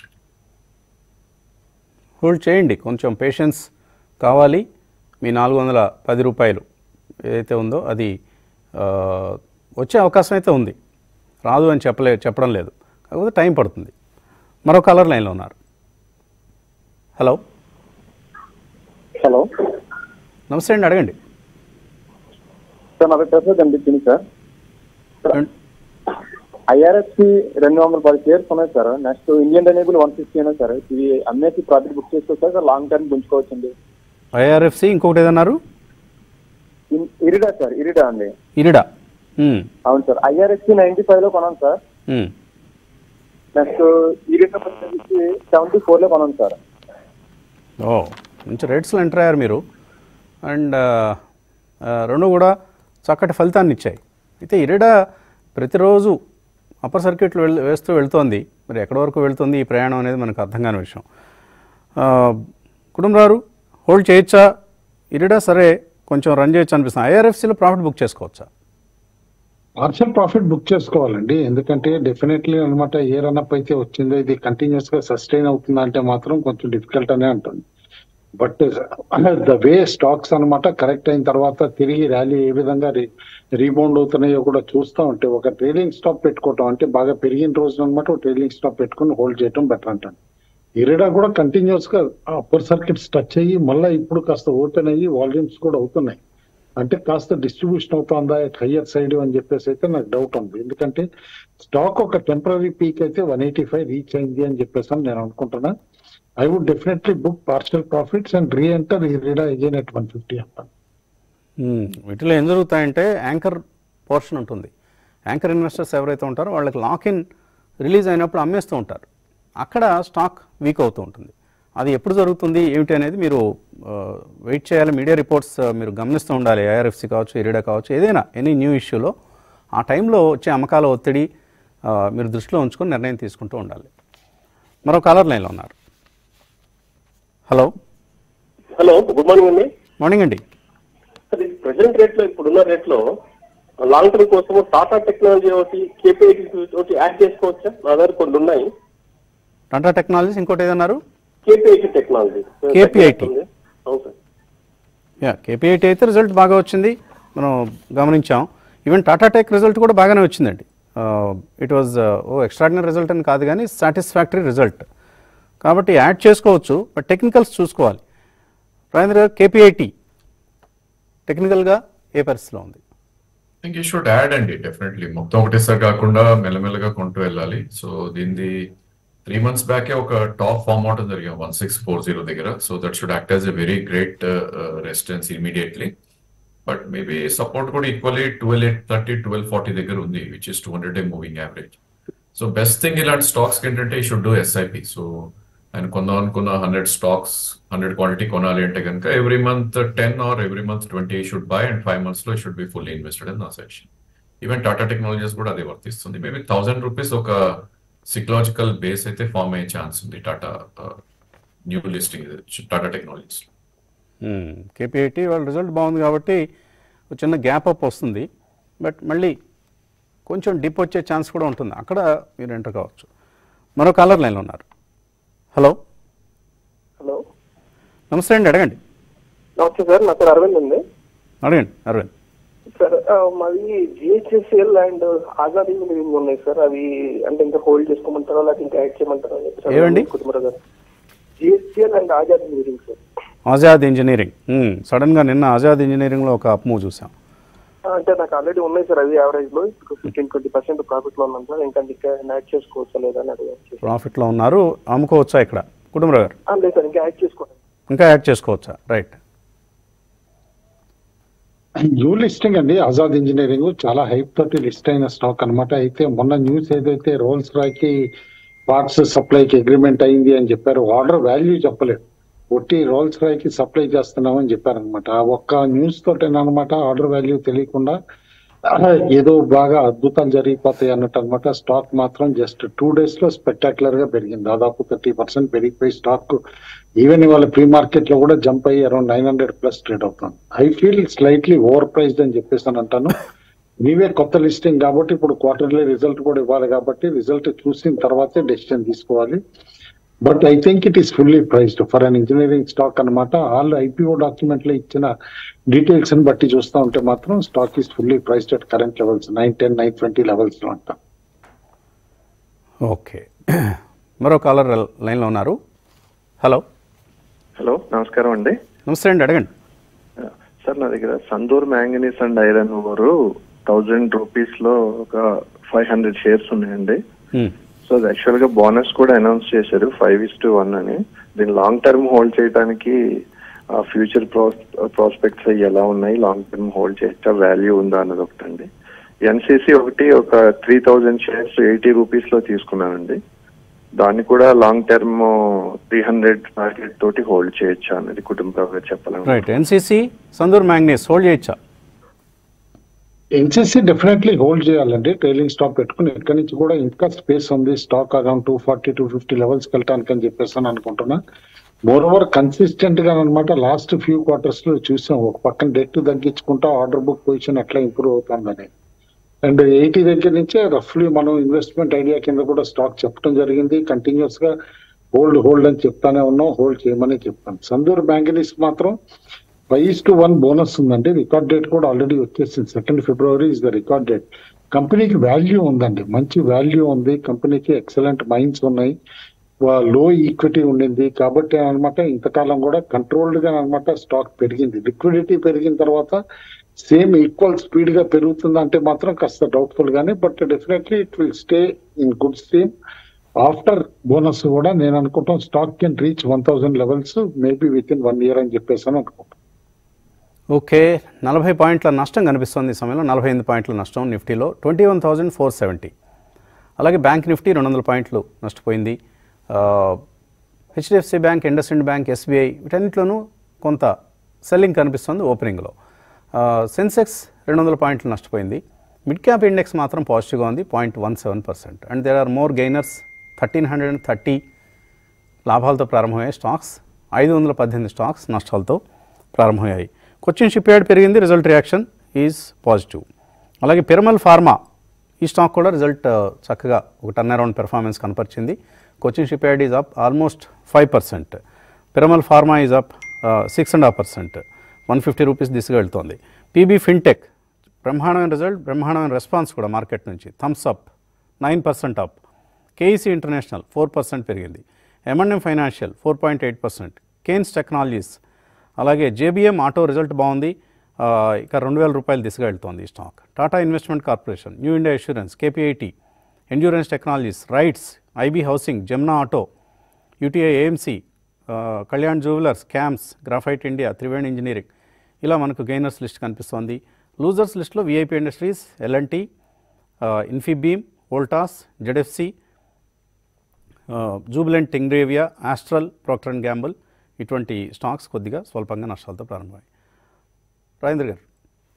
హోల్డ్ చేయండి కొంచెం పేషెన్స్ కావాలి మీ నాలుగు వందల పది రూపాయలు ఏదైతే ఉందో అది ఆ, వచ్చే అవకాశం అయితే ఉంది రాదు అని చెప్పలే చెప్పడం లేదు కాకపోతే టైం పడుతుంది మరో కలర్ లైన్లో ఉన్నారు హలో హలో నమస్తే అండి అడగండి సార్ నా పేరు కనిపించింది సార్ ఐఆర్ఎస్సి రెండు వందల పది షేర్స్ ఉన్నాయి sir next Indian renewable one fifty ఉన్నాయి సార్ ఇవి అమ్మేసి ప్రాఫిట్ బుక్ చేసుకోవచ్చు సార్ లాంగ్ టర్మ్ ఉంచుకోవచ్చండి ఐఆర్ఎఫ్సి ఇంకొకటి ఏదన్నారు ఇన్- ఇరిడా సార్ ఇరిడా అండి ఇరిడా ఉమ్, అవును సార్ ఐఆర్ఎస్సి నైన్టీ ఫైవ్ లో కొనాను సార్ ఉమ్. నెక్స్ట్ ఇరిడా వచ్చేసి సెవెంటీ ఫోర్ లో కొనాను సార్ ఓ మంచి రేట్స్లో ఎంటర్ అయ్యారు మీరు అండ్ రెండు కూడా చక్కటి ఫలితాన్ని ఇచ్చాయి అయితే ఇరిడా ప్రతిరోజు అప్పర్ సర్క్యూట్లు వెళ్ వేస్తూ వెళ్తోంది మరి ఎక్కడి వరకు వెళ్తుంది ఈ ప్రయాణం అనేది మనకు అర్థం కాని విషయం ఆ, కుటుంబరారు హోల్డ్ చేయొచ్చా ఇరిడా సరే కొంచెం రన్ చేయొచ్చు అనిపిస్తుంది ఐఆర్ఎఫ్సీలో ప్రాఫిట్ బుక్ చేసుకోవచ్చా పార్షల్ ప్రాఫిట్ బుక్ చేసుకోవాలండి ఎందుకంటే డెఫినెట్లీ అనమాట ఏ రన్అప్ అయితే వచ్చిందో ఇది కంటిన్యూస్ గా సస్టైన్ అవుతుందా అంటే మాత్రం కొంచెం డిఫికల్ట్ అనే ఉంటుంది బట్ ద వే స్టాక్స్ అన్నమాట కరెక్ట్ అయిన తర్వాత తిరిగి ర్యాలీ ఏ విధంగా రీబౌండ్ అవుతున్నాయో కూడా చూస్తూ ఉంటే ఒక ట్రైలింగ్ స్టాప్ పెట్టుకోవటం అంటే బాగా పెరిగిన రోజున అనమాట ఒక ట్రైలింగ్ స్టాప్ పెట్టుకుని హోల్డ్ చేయటం బెటర్ అంటాను ఇరిడా కూడా కంటిన్యూస్ గా అప్పర్ సర్కిట్స్ టచ్ అయ్యి మళ్ళీ ఇప్పుడు కాస్త ఓపెన్ అయ్యి వాల్యూమ్స్ కూడా అవుతున్నాయి అంటే కాస్త డిస్ట్రిబ్యూషన్ అవుతుందా హయ్యర్ సైడ్ అని చెప్పేసి అయితే నాకు డౌట్ ఉంది ఎందుకంటే స్టాక్ ఒక టెంపరీ పీక్ అయితే వన్ ఎయిటీ ఫైవ్ రీచ్ అయింది అని చెప్పేసి అని నేను అనుకుంటున్నా I would definitely book partial profits and reenter IREDA again at one fifty అంటాను మ్మ్. వీటిలో ఏం జరుగుతాయంటే యాంకర్ పోర్షన్ ఉంటుంది యాంకర్ ఇన్వెస్టర్స్ ఎవరైతే ఉంటారో వాళ్ళకి లాక్ ఇన్ రిలీజ్ అయినప్పుడు అమ్మేస్తూ ఉంటారు అక్కడ స్టాక్ వీక్ అవుతూ ఉంటుంది అది ఎప్పుడు జరుగుతుంది ఏమిటి అనేది మీరు వెయిట్ చేయాలి మీడియా రిపోర్ట్స్ మీరు గమనిస్తూ ఉండాలి ఐఆర్ఎఫ్సి కావచ్చు ఇరిడా కావచ్చు ఏదైనా ఎనీ న్యూ ఇష్యూలో ఆ టైంలో వచ్చే అమ్మకాల ఒత్తిడి ఆ, మీరు దృష్టిలో ఉంచుకొని నిర్ణయం తీసుకుంటూ ఉండాలి మరో కాలర్ లైన్లో ఉన్నారు హలో హలో గుడ్ మార్నింగ్ అండి మార్నింగ్ అండి అది ప్రెసెంట్ రేట్ లో ఇప్పుడున్న రేట్ లో లాంగ్ టర్మ్ కోసం టాటా టెక్నాలజీ ఒకటి కేపీఐటీ ఒకటి యాడ్ చేసుకోవచ్చా నా దగ్గర కొన్ని ఉన్నాయి టాటా టెక్నాలజీస్ ఇంకోటి ఏదన్నారు కేపీఐటీ టెక్నాలజీ KPIT. అవును సార్ యా కేపీఐటీ అయితే రిజల్ట్ బాగా వచ్చింది మనం గమనించాం ఈవెన్ టాటా టెక్ రిజల్ట్ కూడా బాగానే వచ్చిందండి it was a extraordinary result అని కాదు కానీ సాటిస్ఫాక్టరీ రిజల్ట్ కాబట్టి యాడ్ చేసుకోవచ్చు బట్ టెక్నికల్స్ చూసుకోవాలి రాజేంద్ర గారు కేపీఐటీ టెక్నికల్గా ఏ పరిస్థితిలో ఉంది థింక్ యూ షుడ్ యాడ్ అండి డెఫినెట్లీ మొత్తం ఒకటేసారి కాకుండా మెల్లమెల్లగా కొంటూ వెళ్ళాలి సో దీనిది త్రీ మంత్స్ బ్యాకే ఒక టాప్ ఫార్మ్ అవటం జరిగింది వన్ సిక్స్ ఫోర్ జీరో దగ్గర so that should act as a very great resistance immediately but maybe support కూడా equally twelve eight thirty twelve forty దగ్గర ఉంది which is two hundred day moving average so best thing ఇలాంటి stocks ఏంటంటే ఈ should do SIP so ఆయన కొందాం అనుకున్న hundred stocks hundred quantity కొనాలి అంటే కనుక every month ten or every month twenty should buy and five months లో should be fully invested in నా సెక్షన్ ఈవెన్ టాటా టెక్నాలజీస్ కూడా అదే వర్తిస్తుంది మేబీ థౌసండ్ రూపీస్ ఒక సికలాజికల్ బేస్ అయితే ఫామ్ అయ్యే ఛాన్స్ ఉంది Tata new listing Tata Technologies KPIT వాళ్ళ రిజల్ట్ బాగుంది కాబట్టి ఒక చిన్న గ్యాప్ అప్ వస్తుంది బట్ మళ్ళీ కొంచెం డిప్ వచ్చే ఛాన్స్ కూడా ఉంటుంది అక్కడ మీరు ఎంటర్ కావచ్చు మరో కాలర్ లైన్లో ఉన్నారు హలో హలో నమస్తే అండి అడగండి నమస్తే సార్ నా పేరు అరవింద్ ఉంది అడగండి అరవింద్ సార్ ఆ, మాది జిహెచ్ఎస్ఎల్ అండ్ ఆజాదీ లివింగ్ ఉన్నాయి సార్ అవి అంటే ఇంకా హోల్డ్ చేసుకోమంటారా లేకపోతే ఇంకా యాడ్ చేయమంటారా అని చెప్పి ఏవండి? కుటుంబరావు గారు GHL and Azadi living sir Azad engineering మ్మ్. సడన్గా నిన్న ఆజాద్ ఇంజనీరింగ్లో ఒక అప్ మూవ్ చూసాం ఆ, అంటే నాకు ఆల్రెడీ ఉన్నాయి సార్ అవి యావరేజ్ లో ఇప్పుడు ఫిఫ్టీన్ ట్వంటీ పర్సెంట్ ప్రాఫిట్ లో ఉన్నాను సార్ ఇంకా ఇంకా యాడ్ చేసుకోవచ్చా లేదా అని అడిగాను ప్రాఫిట్లో ఉన్నారు అమ్ముకోవచ్చా ఇక్కడ కుటుంబరావు గారు ఆ, లేదు సార్ ఇంకా యాడ్ చేసుకోండి ఇంకా యాడ్ చేసుకోవచ్చా రైట్ న్యూ లిస్టింగ్ అండి ఆజాద్ ఇంజనీరింగ్ చాలా హైప్ తోటి లిస్ట్ అయిన స్టాక్ అన్నమాట అయితే మొన్న న్యూస్ ఏదైతే రోల్స్ రాయ్కి పార్ట్స్ సప్లైకి అగ్రిమెంట్ అయింది అని చెప్పారు ఆర్డర్ వాల్యూ చెప్పలేదు ఒట్టి రోల్స్ రాయ్కి సప్లై చేస్తున్నామని చెప్పారనమాట ఆ ఒక్క న్యూస్ తోటేనమాట ఆర్డర్ వాల్యూ తెలియకుండా ఏదో బాగా అద్భుతాలు జరిగిపోతాయి అన్నట్టు అనమాట స్టాక్ మాత్రం జస్ట్ టూ డేస్ లో స్పెక్టాక్యులర్ గా పెరిగింది దాదాపు థర్టీ పర్సెంట్ పెరిగిపోయి స్టాక్ ఈవెన్ ఇవాళ ప్రీ మార్కెట్ లో కూడా జంప్ అయ్యి around nine hundred plus trade అవుతుంది I feel slightly over priced అని చెప్పేసి అని అంటాను నీవే కొత్త లిస్టింగ్ కాబట్టి ఇప్పుడు క్వార్టర్లీ రిజల్ట్ కూడా ఇవ్వాలి కాబట్టి రిజల్ట్ చూసిన తర్వాతే డెసిషన్ తీసుకోవాలి but I think it is fully priced for an engineering stock అన్నమాట ఆల్ ఐపీఓ డాక్యుమెంట్ లో ఇచ్చిన డీటెయిల్స్ ని బట్టి చూస్తా ఉంటే మాత్రం stock is fully priced at current levels nine ten nine twenty levels లో అంటాం ఓకే మరో కాలర్ లైన్లో ఉన్నారు హలో హలో నమస్కారం అండి నమస్తే అండి అడగండి సార్ నా దగ్గర Sandur manganese and iron ore thousand rupees లో ఒక ఫైవ్ హండ్రెడ్ షేర్స్ ఉన్నాయండి Hmm. సో అది యాక్చువల్ గా బోనస్ కూడా అనౌన్స్ చేశారు ఫైవ్ ఇస్ టు వన్ అని దీన్ని లాంగ్ టర్మ్ హోల్డ్ చేయడానికి ఆ ఫ్యూచర్ ప్రాస్పెక్ట్స్ ఎలా ఉన్నాయి లాంగ్ టర్మ్ హోల్డ్ చేస్తే వాల్యూ ఉందా అన్నది ఒకటండి ఎన్సీసీ ఒకటి ఒక three thousand shares eighty rupees లో తీసుకున్నానండి దాన్ని కూడా long term three hundred target తోటి హోల్డ్ చేయొచ్చా అనేది కుటుంబంగా చెప్పాలని right NCC Sandur manganese hold చేయొచ్చా ఎన్సీసీ డెఫినెట్లీ హోల్డ్ చేయాలండి ట్రైలింగ్ స్టాక్ పెట్టుకుని ఇక్కడి నుంచి కూడా ఇంకా స్పేస్ ఉంది stock around two forty two fifty levels వెళ్ళటానికి అని చెప్పేసి అని అనుకుంటున్నా మోర్ ఓవర్ కన్సిస్టెంట్ గా అనమాట లాస్ట్ ఫ్యూ క్వార్టర్స్ లో చూసాం ఒక పక్కన డెట్ తగ్గించుకుంటా ఆర్డర్ బుక్ పొజిషన్ ఎట్లా ఇంప్రూవ్ అవుతుందని అండ్ ఎయిటీ దగ్గర నుంచే రఫ్లీ మనం ఇన్వెస్ట్మెంట్ ఐడియా కింద కూడా స్టాక్ చెప్పడం జరిగింది కంటిన్యూస్ గా హోల్డ్ హోల్డ్ అని చెప్తానే ఉన్నాం హోల్డ్ చేయమని చెప్తాను సందూర్ బ్యాంకనీస్ మాత్రం ఫైవ్ టు వన్ బోనస్ ఉందండి రికార్డ్ డేట్ కూడా ఆల్రెడీ వచ్చేసింది second February is the record date కంపెనీకి వాల్యూ ఉందండి మంచి వాల్యూ ఉంది కంపెనీకి ఎక్సలెంట్ మైండ్స్ ఉన్నాయి లో ఈక్విటీ ఉండింది కాబట్టి అనమాట ఇంతకాలం కూడా కంట్రోల్డ్ గా అనమాట స్టాక్ పెరిగింది లిక్విడిటీ పెరిగిన తర్వాత సేమ్ ఈక్వల్ స్పీడ్ గా పెరుగుతుంది అంటే మాత్రం కాస్త డౌట్ఫుల్ గానే but definitely it will stay in good stream after bonus కూడా నేను అనుకుంటాం stock can reach one thousand levels maybe within one year అని చెప్పేసి అని అనుకుంటాం ఓకే నలభై పాయింట్ల నష్టం కనిపిస్తుంది ఈ సమయంలో నలభై ఎనిమిది పాయింట్ల నష్టం నిఫ్టీలో twenty one thousand four seventy అలాగే బ్యాంక్ నిఫ్టీ రెండు వందల పాయింట్లు నష్టపోయింది HDFC bank IndusInd bank SBI వీటన్నిటిలోనూ కొంత సెల్లింగ్ కనిపిస్తుంది ఓపెనింగ్లో సెన్సెక్స్ రెండు వందల పాయింట్లు నష్టపోయింది మిడ్ క్యాప్ ఇండెక్స్ మాత్రం పాజిటివ్గా ఉంది point one seven percent and there are more gainers thirteen hundred and thirty లాభాలతో ప్రారంభమయ్యాయి స్టాక్స్ ఐదు వందల పద్దెనిమిది స్టాక్స్ నష్టాలతో ప్రారంభమయ్యాయి కొచ్చిన్ షిప్ యార్డ్ పెరిగింది రిజల్ట్ రియాక్షన్ ఈజ్ పాజిటివ్ అలాగే పిరమల్ ఫార్మా ఈ స్టాక్ కూడా రిజల్ట్ ఆ, చక్కగా ఒక టర్న్ అరౌండ్ పెర్ఫార్మెన్స్ కనపరిచింది Cochin shipyard is up almost five percent Piramal pharma is up six and half percent one fifty rupees దిశగా వెళ్తోంది పీబీ ఫిన్టెక్ బ్రహ్మాండమైన రిజల్ట్ బ్రహ్మాండమైన రెస్పాన్స్ కూడా మార్కెట్ నుంచి thumbs up nine percent up KEC international four percent పెరిగింది ఎంఎన్ఎం financial four point eight percent Kaynes technologies అలాగే JBM auto result బాగుంది ఆ, ఇక రెండు వేల రూపాయలు దిశగా వెళ్తోంది ఈ stock Tata investment corporation new India insurance KPIT endurance technologies RITES IB housing Jamna auto UTI AMC Kalyan jewellers CAMS graphite India Triveni engineering ఇలా మనకు గెయినర్స్ లిస్ట్ కనిపిస్తోంది లూజర్స్ లిస్ట్లో VIP industries L and T Infibeam Voltas ZFC Jubilant Ingrevia Astral Procter and Gamble ఇటువంటి stocks కొద్దిగా స్వల్పంగా నష్టాలతో ప్రారంభమయ్యాయి రాజేంద్ర గారు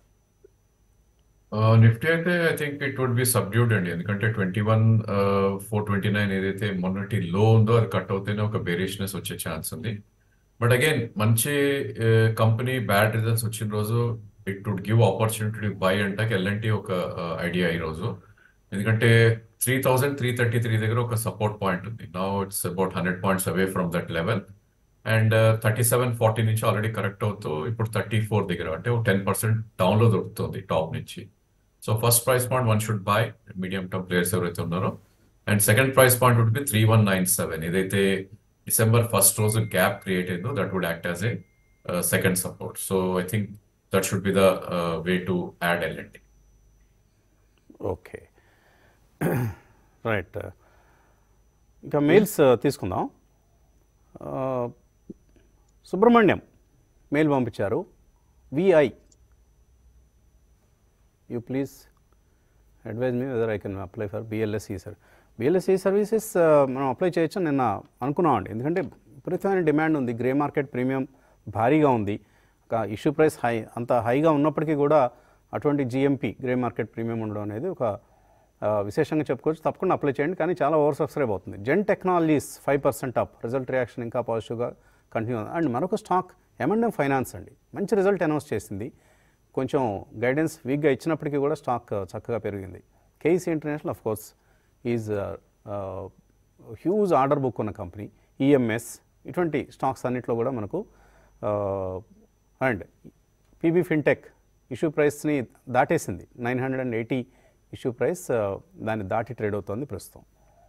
నిఫ్టీ అయితే I think it would be subdued అండి ఎందుకంటే twenty one four twenty nine ఏదైతే మొన్నటి లో ఉందో అది కట్ అవుతేనే ఒక బేరిష్నెస్ వచ్చే ఛాన్స్ ఉంది బట్ అగైన్ మంచి కంపెనీ బ్యాడ్ రిజల్ట్స్ వచ్చిన రోజు it would give opportunity buy అంటాక ఎల్ఎన్టీ ఒక ఐడియా ఈ రోజు ఎందుకంటే three thousand three thirty three దగ్గర ఒక సపోర్ట్ పాయింట్ ఉంది నా it's about hundred points away from that level and thirty seven forty నుంచి ఆల్రెడీ కరెక్ట్ అవుతూ ఇప్పుడు థర్టీ ఫోర్ దగ్గర అంటే టెన్ పర్సెంట్ డౌన్లో దొరుకుతుంది టాప్ నుంచి so first price point one should buy medium term players ఎవరైతే ఉన్నారో and second price point would be three one nine seven ఏదైతే డిసెంబర్ ఫస్ట్ రోజు గ్యాప్ క్రియేట్ అయిందో that would act as a second support so I think that should be the way to add L and T okay right ఇంకా mails తీసుకుందాం ఆ, Subrahmanyam mail పంపించారు VI you please advise me whether I can apply for బిఎల్ఎస్ఈ sir BLSE services మనం apply చేయొచ్చు నిన్న అనుకున్నామండి ఎందుకంటే విపరీతమైన డిమాండ్ ఉంది గ్రే మార్కెట్ ప్రీమియం భారీగా ఉంది ఇష్యూ ప్రైస్ హై అంత హైగా ఉన్నప్పటికీ కూడా అటువంటి జిఎంపి గ్రే మార్కెట్ ప్రీమియం ఉండడం అనేది ఒక ఆ, విశేషంగా చెప్పుకోవచ్చు తప్పకుండా అప్లై చేయండి కానీ చాలా ఓవర్ సబ్స్క్రైబ్ అవుతుంది Zen technologies five percent up result reaction ఇంకా పాజిటివ్గా కంటిన్యూ అండ్ మరొక స్టాక్ ఎంఎండ్ఎం ఫైనాన్స్ అండి మంచి రిజల్ట్ అనౌన్స్ చేసింది కొంచెం గైడెన్స్ వీక్గా ఇచ్చినప్పటికీ కూడా స్టాక్ చక్కగా పెరిగింది KEC international of course is huge order book ఉన్న కంపెనీ ఈఎంఎస్ ఇటువంటి స్టాక్స్ అన్నిట్లో కూడా మనకు అండ్ పీబీ ఫిన్టెక్ ఇష్యూ ప్రైస్ని దాటేసింది nine hundred and eighty issue price దాన్ని దాటి ట్రేడ్ అవుతోంది ప్రస్తుతం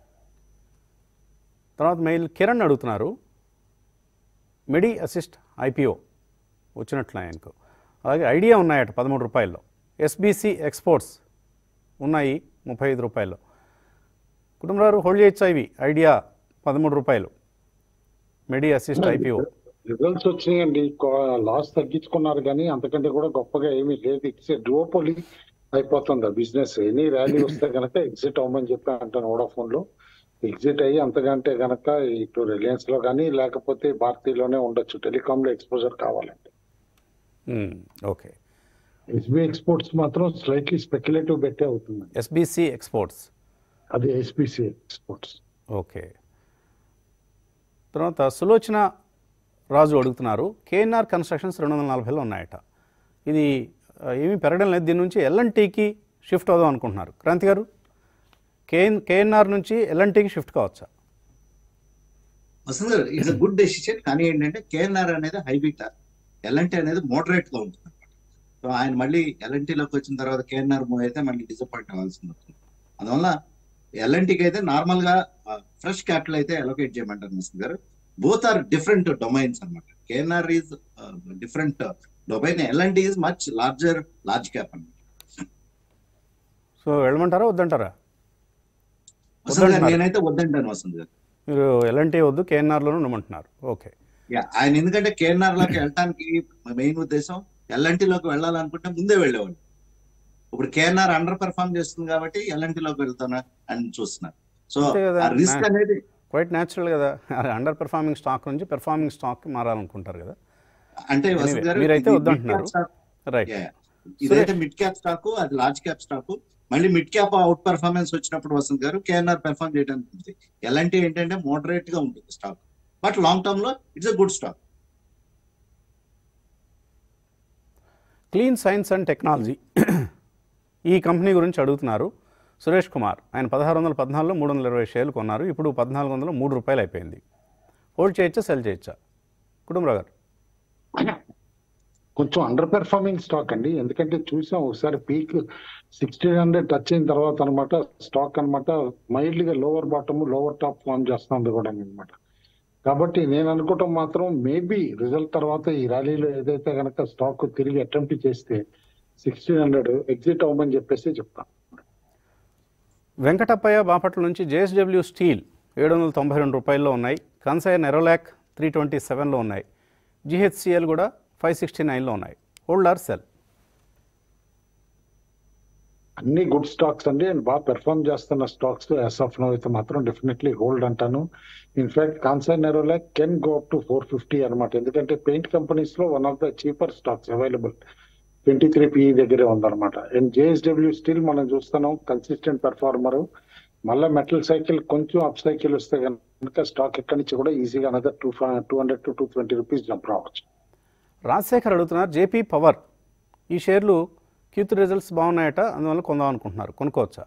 తర్వాత మెయిల్ కిరణ్ అడుగుతున్నారు మెడి అసిస్ట్ ఐపీఓ వచ్చినట్లు ఆయనకు అలాగే ఐడియా ఉన్నాయట పదమూడు రూపాయల్లో ఎస్బీసీ ఎక్స్పోర్ట్స్ ఉన్నాయి ముప్పై ఐదు రూపాయలు కుటుంబరారు హోల్డ్ చేయొచ్చా ఇవి ఐడియా పదమూడు రూపాయలు మెడి అసిస్ట్ ఐపీఓ రిజల్ట్స్ వచ్చినాయండి లాస్ తగ్గించుకున్నారు కానీ అంతకంటే కూడా గొప్పగా ఏమీ లేదు ఇట్స్ డ్యూపోలి అయిపోతుంది బిజినెస్ ఎనీ ర్యాలీ వస్తే కనుక ఎగ్జిట్ అవ్వమని చెప్పి అంటాను వోడాఫోన్ లో ఎగ్జిట్ అయ్యి అంతకంటే కనుక ఇటు రిలయన్స్ లో కానీ లేకపోతే భారతీయలోనే ఉండొచ్చు టెలికామ్ లో ఎక్స్పోజర్ కావాలంటే ఓకే ఎస్బీ ఎక్స్పోర్ట్స్ మాత్రం స్లైట్లీ స్పెక్యులేటివ్ బెట్టే అవుతుంది ఎస్బీసీ ఎక్స్పోర్ట్స్ అది ఎస్బీసీ ఎక్స్పోర్ట్స్ ఓకే తర్వాత సులోచన రాజు అడుగుతున్నారు కేఎన్ఆర్ కన్స్ట్రక్షన్స్ రెండు వందల నలభైలో ఉన్నాయట ఇది ఆ, ఏమీ పెరగడం లేదు దీని నుంచి ఎల్ఎన్టీకి షిఫ్ట్ అవుదాం అనుకుంటున్నారు క్రాంతి గారు కేఎన్ కేఎన్ఆర్ నుంచి ఎల్ఎన్టీకి షిఫ్ట్ కావచ్చా వసంత్ గారు ఇట్స్ గుడ్ డెసిషన్ కానీ ఏంటంటే కేఎన్ఆర్ అనేది హైబీటా ఎల్ఎన్టీ అనేది మోడరేట్ గా ఉంటుంది అనమాట సో ఆయన మళ్ళీ LNT లోకి వచ్చిన తర్వాత కేఎన్ఆర్ మూవ్ అయితే మళ్ళీ డిసప్పాయింట్ అవ్వాల్సి ఉంటుంది అందువల్ల ఎల్ఎన్టీకి అయితే నార్మల్ గా ఫ్రెష్ క్యాపిటల్ అయితే అలొకేట్ చేయమంటారు వసంత్ గారు బోత్ ఆర్ డిఫరెంట్ డొమైన్స్ అనమాట KNR is different domain LNT is much larger large cap అనమాట సో వెళ్ళమంటారా వద్దంటారా వసంత్ గారు వద్దంటున్నారు. నేనైతే వద్దంటాను వసంత్ గారు మీరు ఎల్ఎన్టీ వద్దు కేఎన్ఆర్లోనే ఉండమంటున్నారు ఓకే యా, ఆయన ఎందుకంటే కేఎన్ఆర్ లోకి వెళ్ళడానికి మెయిన్ ఉద్దేశం ఎల్ఎన్టీ లోకి వెళ్ళాలనుకుంటే ముందే వెళ్ళేవాళ్ళు ఇప్పుడు కేఎన్ఆర్ అండర్ పెర్ఫార్మ్ చేస్తుంది కాబట్టి ఎల్ఎన్టీ లోకి వెళ్తానా అని చూస్తున్నారు సో అంతే కదా. ఆ రిస్క్ నా- అనేది క్వైట్ న్యాచురల్ కదా అండర్ పెర్ఫార్మింగ్ స్టాక్ నుంచి పెర్ఫార్మింగ్ స్టాక్కి మారాలనుకుంటారు కదా అంటే Anyway, వసంత్ గారు మీరైతే ఇది వద్దంటున్నారు. mid cap stock. Right Yeah, yeah. ఇదైతే మిడ్ క్యాప్ స్టాక్ అది లార్జ్ క్యాప్ స్టాక్ మళ్ళీ మిడ్ క్యాప్ అవుట్ పర్ఫార్మెన్స్ వచ్చినప్పుడు వసంత్ గారు కేఎన్ఆర్ పెర్ఫార్మ్ చేయడానికి ఉంటుంది ఎల్ఎన్టీ ఏంటంటే మోడరేట్ గా ఉంటుంది స్టాక్ బట్ లాంగ్ టర్మ్ లో it's a good stock clean science and technology ఈ కంపెనీ గురించి అడుగుతున్నారు సురేష్ కుమార్ ఆయన పదహారు వందల పద్నాలుగులో మూడు వందల ఇరవై షేర్లు కొన్నారు ఇప్పుడు పద్నాలుగు వందల మూడు రూపాయలు అయిపోయింది హోల్డ్ చేయొచ్చా సెల్ చేయొచ్చా కుటుంబరావు గారు కొంచెం అండర్ పెర్ఫార్మింగ్ స్టాక్ అండి ఎందుకంటే చూసాం ఒకసారి పీక్ సిక్స్టీన్ హండ్రెడ్ టచ్ అయిన తర్వాత అనమాట స్టాక్ అనమాట మైల్డ్ గా lower bottom lower top form చేస్తుంది కూడా అనమాట కాబట్టి నేను అనుకోవటం మాత్రం మేబీ రిజల్ట్ తర్వాత ఈ ర్యాలీలో ఏదైతే కనుక స్టాక్ తిరిగి అటెంప్ట్ చేస్తే సిక్స్టీన్ హండ్రెడ్ ఎగ్జిట్ అవ్వమని చెప్పేసి చెప్తాను వెంకటప్పయ్య బాపట్ల నుంచి జేఎస్డబ్ల్యూ స్టీల్ ఏడు వందల తొంభై రెండు రూపాయల్లో ఉన్నాయి కన్సైర్ నెరోలాక్ త్రీ ట్వంటీ సెవెన్లో ఉన్నాయి జిహెచ్సిఎల్ కూడా ఫైవ్ సిక్స్టీ నైన్లో ఉన్నాయి హోల్డర్ సెల్ అన్ని గుడ్ స్టాక్స్ అండి అండ్ బాగా పెర్ఫార్మ్ చేస్తున్న స్టాక్స్ ఎస్ ఆఫ్ నో అయితే మాత్రం డెఫినెట్లీ హోల్డ్ అంటాను in fact Kansai Nerolac can go up to four fifty అనమాట ఎందుకంటే పెయింట్ కంపెనీస్ లో one of the cheaper stocks available twenty three PE దగ్గరే ఉందన్నమాట అండ్ జేఎస్డబ్ల్యూ స్టిల్ మనం చూస్తున్నాం కన్సిస్టెంట్ పెర్ఫార్మర్ మళ్ళీ మెటల్ సైకిల్ కొంచెం అప్ సైకిల్ వస్తే కనుక స్టాక్ ఎక్కడి నుంచి కూడా ఈజీగా another two two hundred to two twenty rupees jump రావచ్చు రాజశేఖర్ అడుగుతున్నారు జేపీ పవర్ ఈ షేర్లు క్యూత్ రిజల్ట్స్ బాగున్నాయట అందువల్ల కొందాం అనుకుంటున్నారు కొనుక్కోవచ్చా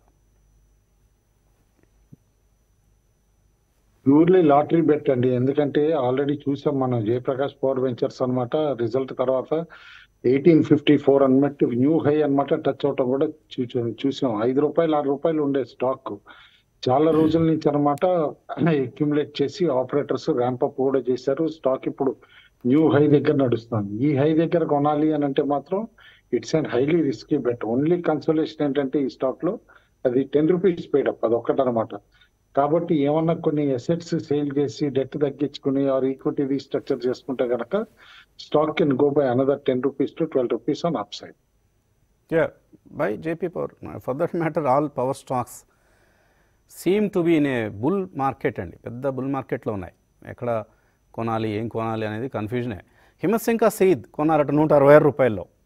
ప్యూర్లీ లాటరీ బెట్ అండి ఎందుకంటే ఆల్రెడీ చూసాం మనం జయప్రకాష్ పవర్ వెంచర్స్ అన్నమాట రిజల్ట్ తర్వాత ఎయిటీన్ ఫిఫ్టీ ఫోర్ అన్నట్టు న్యూ హై అన్నమాట టచ్ అవటం కూడా చూ- చూసాం ఐదు రూపాయలు ఆరు రూపాయలు ఉండే స్టాక్ చాలా రోజుల నుంచి అనమాట అక్యుములేట్ చేసి ఆపరేటర్స్ ర్యాంప్ అప్ కూడా చేశారు స్టాక్ ఇప్పుడు న్యూ హై దగ్గర నడుస్తుంది ఈ హై దగ్గర కొనాలి అని అంటే మాత్రం it's and highly risky bet only consolation ఏంటంటే ఈ స్టాక్ లో అది టెన్ రూపీస్ పేడప్ అది ఒక్కటనమాట కాబట్టి ఏమన్నా కొన్ని అసెట్స్ సేల్ చేసి డెట్ తగ్గించుకుని ఆర్ ఈక్విటీ రీస్ట్రక్చర్ చేసుకుంటే కనుక stock can go by another ten rupees to twelve rupees on upside yeah by JP power for that matter all power stocks seem to be in a bull market అండి పెద్ద bull మార్కెట్లో ఉన్నాయి ఎక్కడ కొనాలి ఏం కొనాలి అనేది కన్ఫ్యూజనే హిమసింకా సీద్ కొన్నారట నూట అరవై ఆరు రూపాయల్లో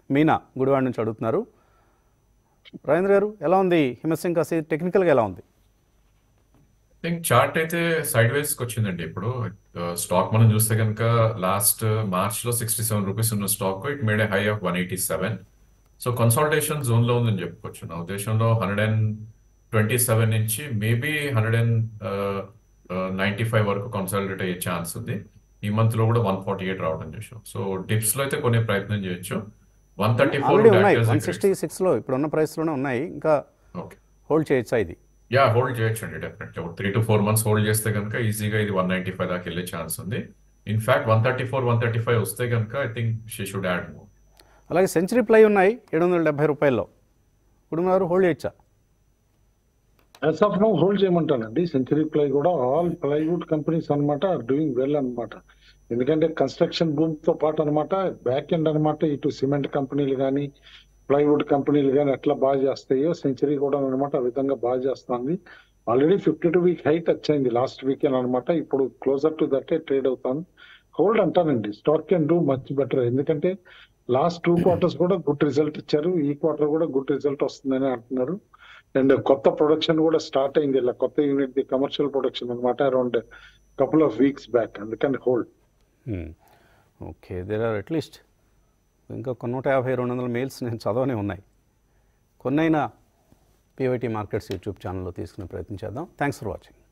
మీనా గుడివాడ నుంచి అడుగుతున్నారు రాజేంద్ర గారు ఎలా ఉంది హిమసింగ్ కాసి టెక్నికల్గా ఎలా ఉంది థింక్ చార్ట్ అయితే సైడ్ వేస్ కి వచ్చిందండి ఇప్పుడు స్టాక్ మనం చూస్తే కనుక లాస్ట్ మార్చ్ లో సిక్స్టీ సెవెన్ రూపీస్ ఉన్న stock it made high of one eighty seven so consolidation zone లో ఉందని చెప్పుకోవచ్చు నా ఉద్దేశంలో హండ్రెడ్ అండ్ ట్వంటీ సెవెన్ నుంచి maybe hundred and ninety five వరకు కన్సల్టేట్ అయ్యే ఛాన్స్ ఉంది ఈ మంత్ లో కూడా వన్ ఫార్టీ ఎయిట్ రావడం చూసాం సో డిప్స్ లో అయితే కొనే ప్రయత్నం చేయొచ్చు వన్ థర్టీ ఫోర్ ఆల్రెడీ ఉన్నాయి వన్ సిక్స్టీ సిక్స్లో ఇప్పుడున్న ప్రైస్లోనే ఉన్నాయి ఇంకా ఓకే హోల్డ్ చేయొచ్చా ఇది యా హోల్డ్ చేయొచ్చు అండి డెఫినెట్లీ ఒక three to four months hold చేస్తే కనుక ఈజీగా ఇది వన్ నైన్టీ ఫైవ్ దాకా వెళ్ళే ఛాన్స్ ఉంది in fact one thirty four one thirty five వస్తే కనుక I think she should add more అలాగే సెంచరీ ప్లై ఉన్నాయి ఏడు వందల డెబ్బై రూపాయల్లో కుటుంబం గారు హోల్డ్ చేయొచ్చా యాజ్ ఆఫ్ నో హోల్డ్ చేయమంటానండి సెంచరీ ప్లై కూడా ఆల్ ప్లైవుడ్ కంపెనీస్ అన్నమాట డూయింగ్ వెల్ అన్నమాట ఎందుకంటే కన్స్ట్రక్షన్ భూమ్ తో పాటు అనమాట బ్యాక్ ఎండ్ అనమాట ఇటు సిమెంట్ కంపెనీలు కానీ ప్లైవుడ్ కంపెనీలు కానీ ఎట్లా బాగా చేస్తాయో సెంచరీ కూడా అనమాట ఆ విధంగా బాగా చేస్తుంది already fifty two week high వచ్చింది లాస్ట్ వీకెండ్ అనమాట ఇప్పుడు క్లోజర్ టు దట్టే ట్రేడ్ అవుతుంది హోల్డ్ అంటానండి stock can do much better ఎందుకంటే లాస్ట్ టూ క్వార్టర్స్ కూడా గుడ్ రిజల్ట్ ఇచ్చారు ఈ క్వార్టర్ కూడా గుడ్ రిజల్ట్ వస్తుందని అంటున్నారు అండ్ కొత్త ప్రొడక్షన్ కూడా స్టార్ట్ అయింది ఇలా కొత్త యూనిట్ ది కమర్షియల్ ప్రొడక్షన్ అనమాట around couple of weeks back అందుకని hold okay there are at least ఇంకా కొన్ని నూట యాభై రెండు వందల మెయిల్స్ నేను చదవనే ఉన్నాయి కొన్నైనా పివైటీ మార్కెట్స్ యూట్యూబ్ ఛానల్లో తీసుకునే ప్రయత్నం చేద్దాం థ్యాంక్స్ ఫర్ వాచింగ్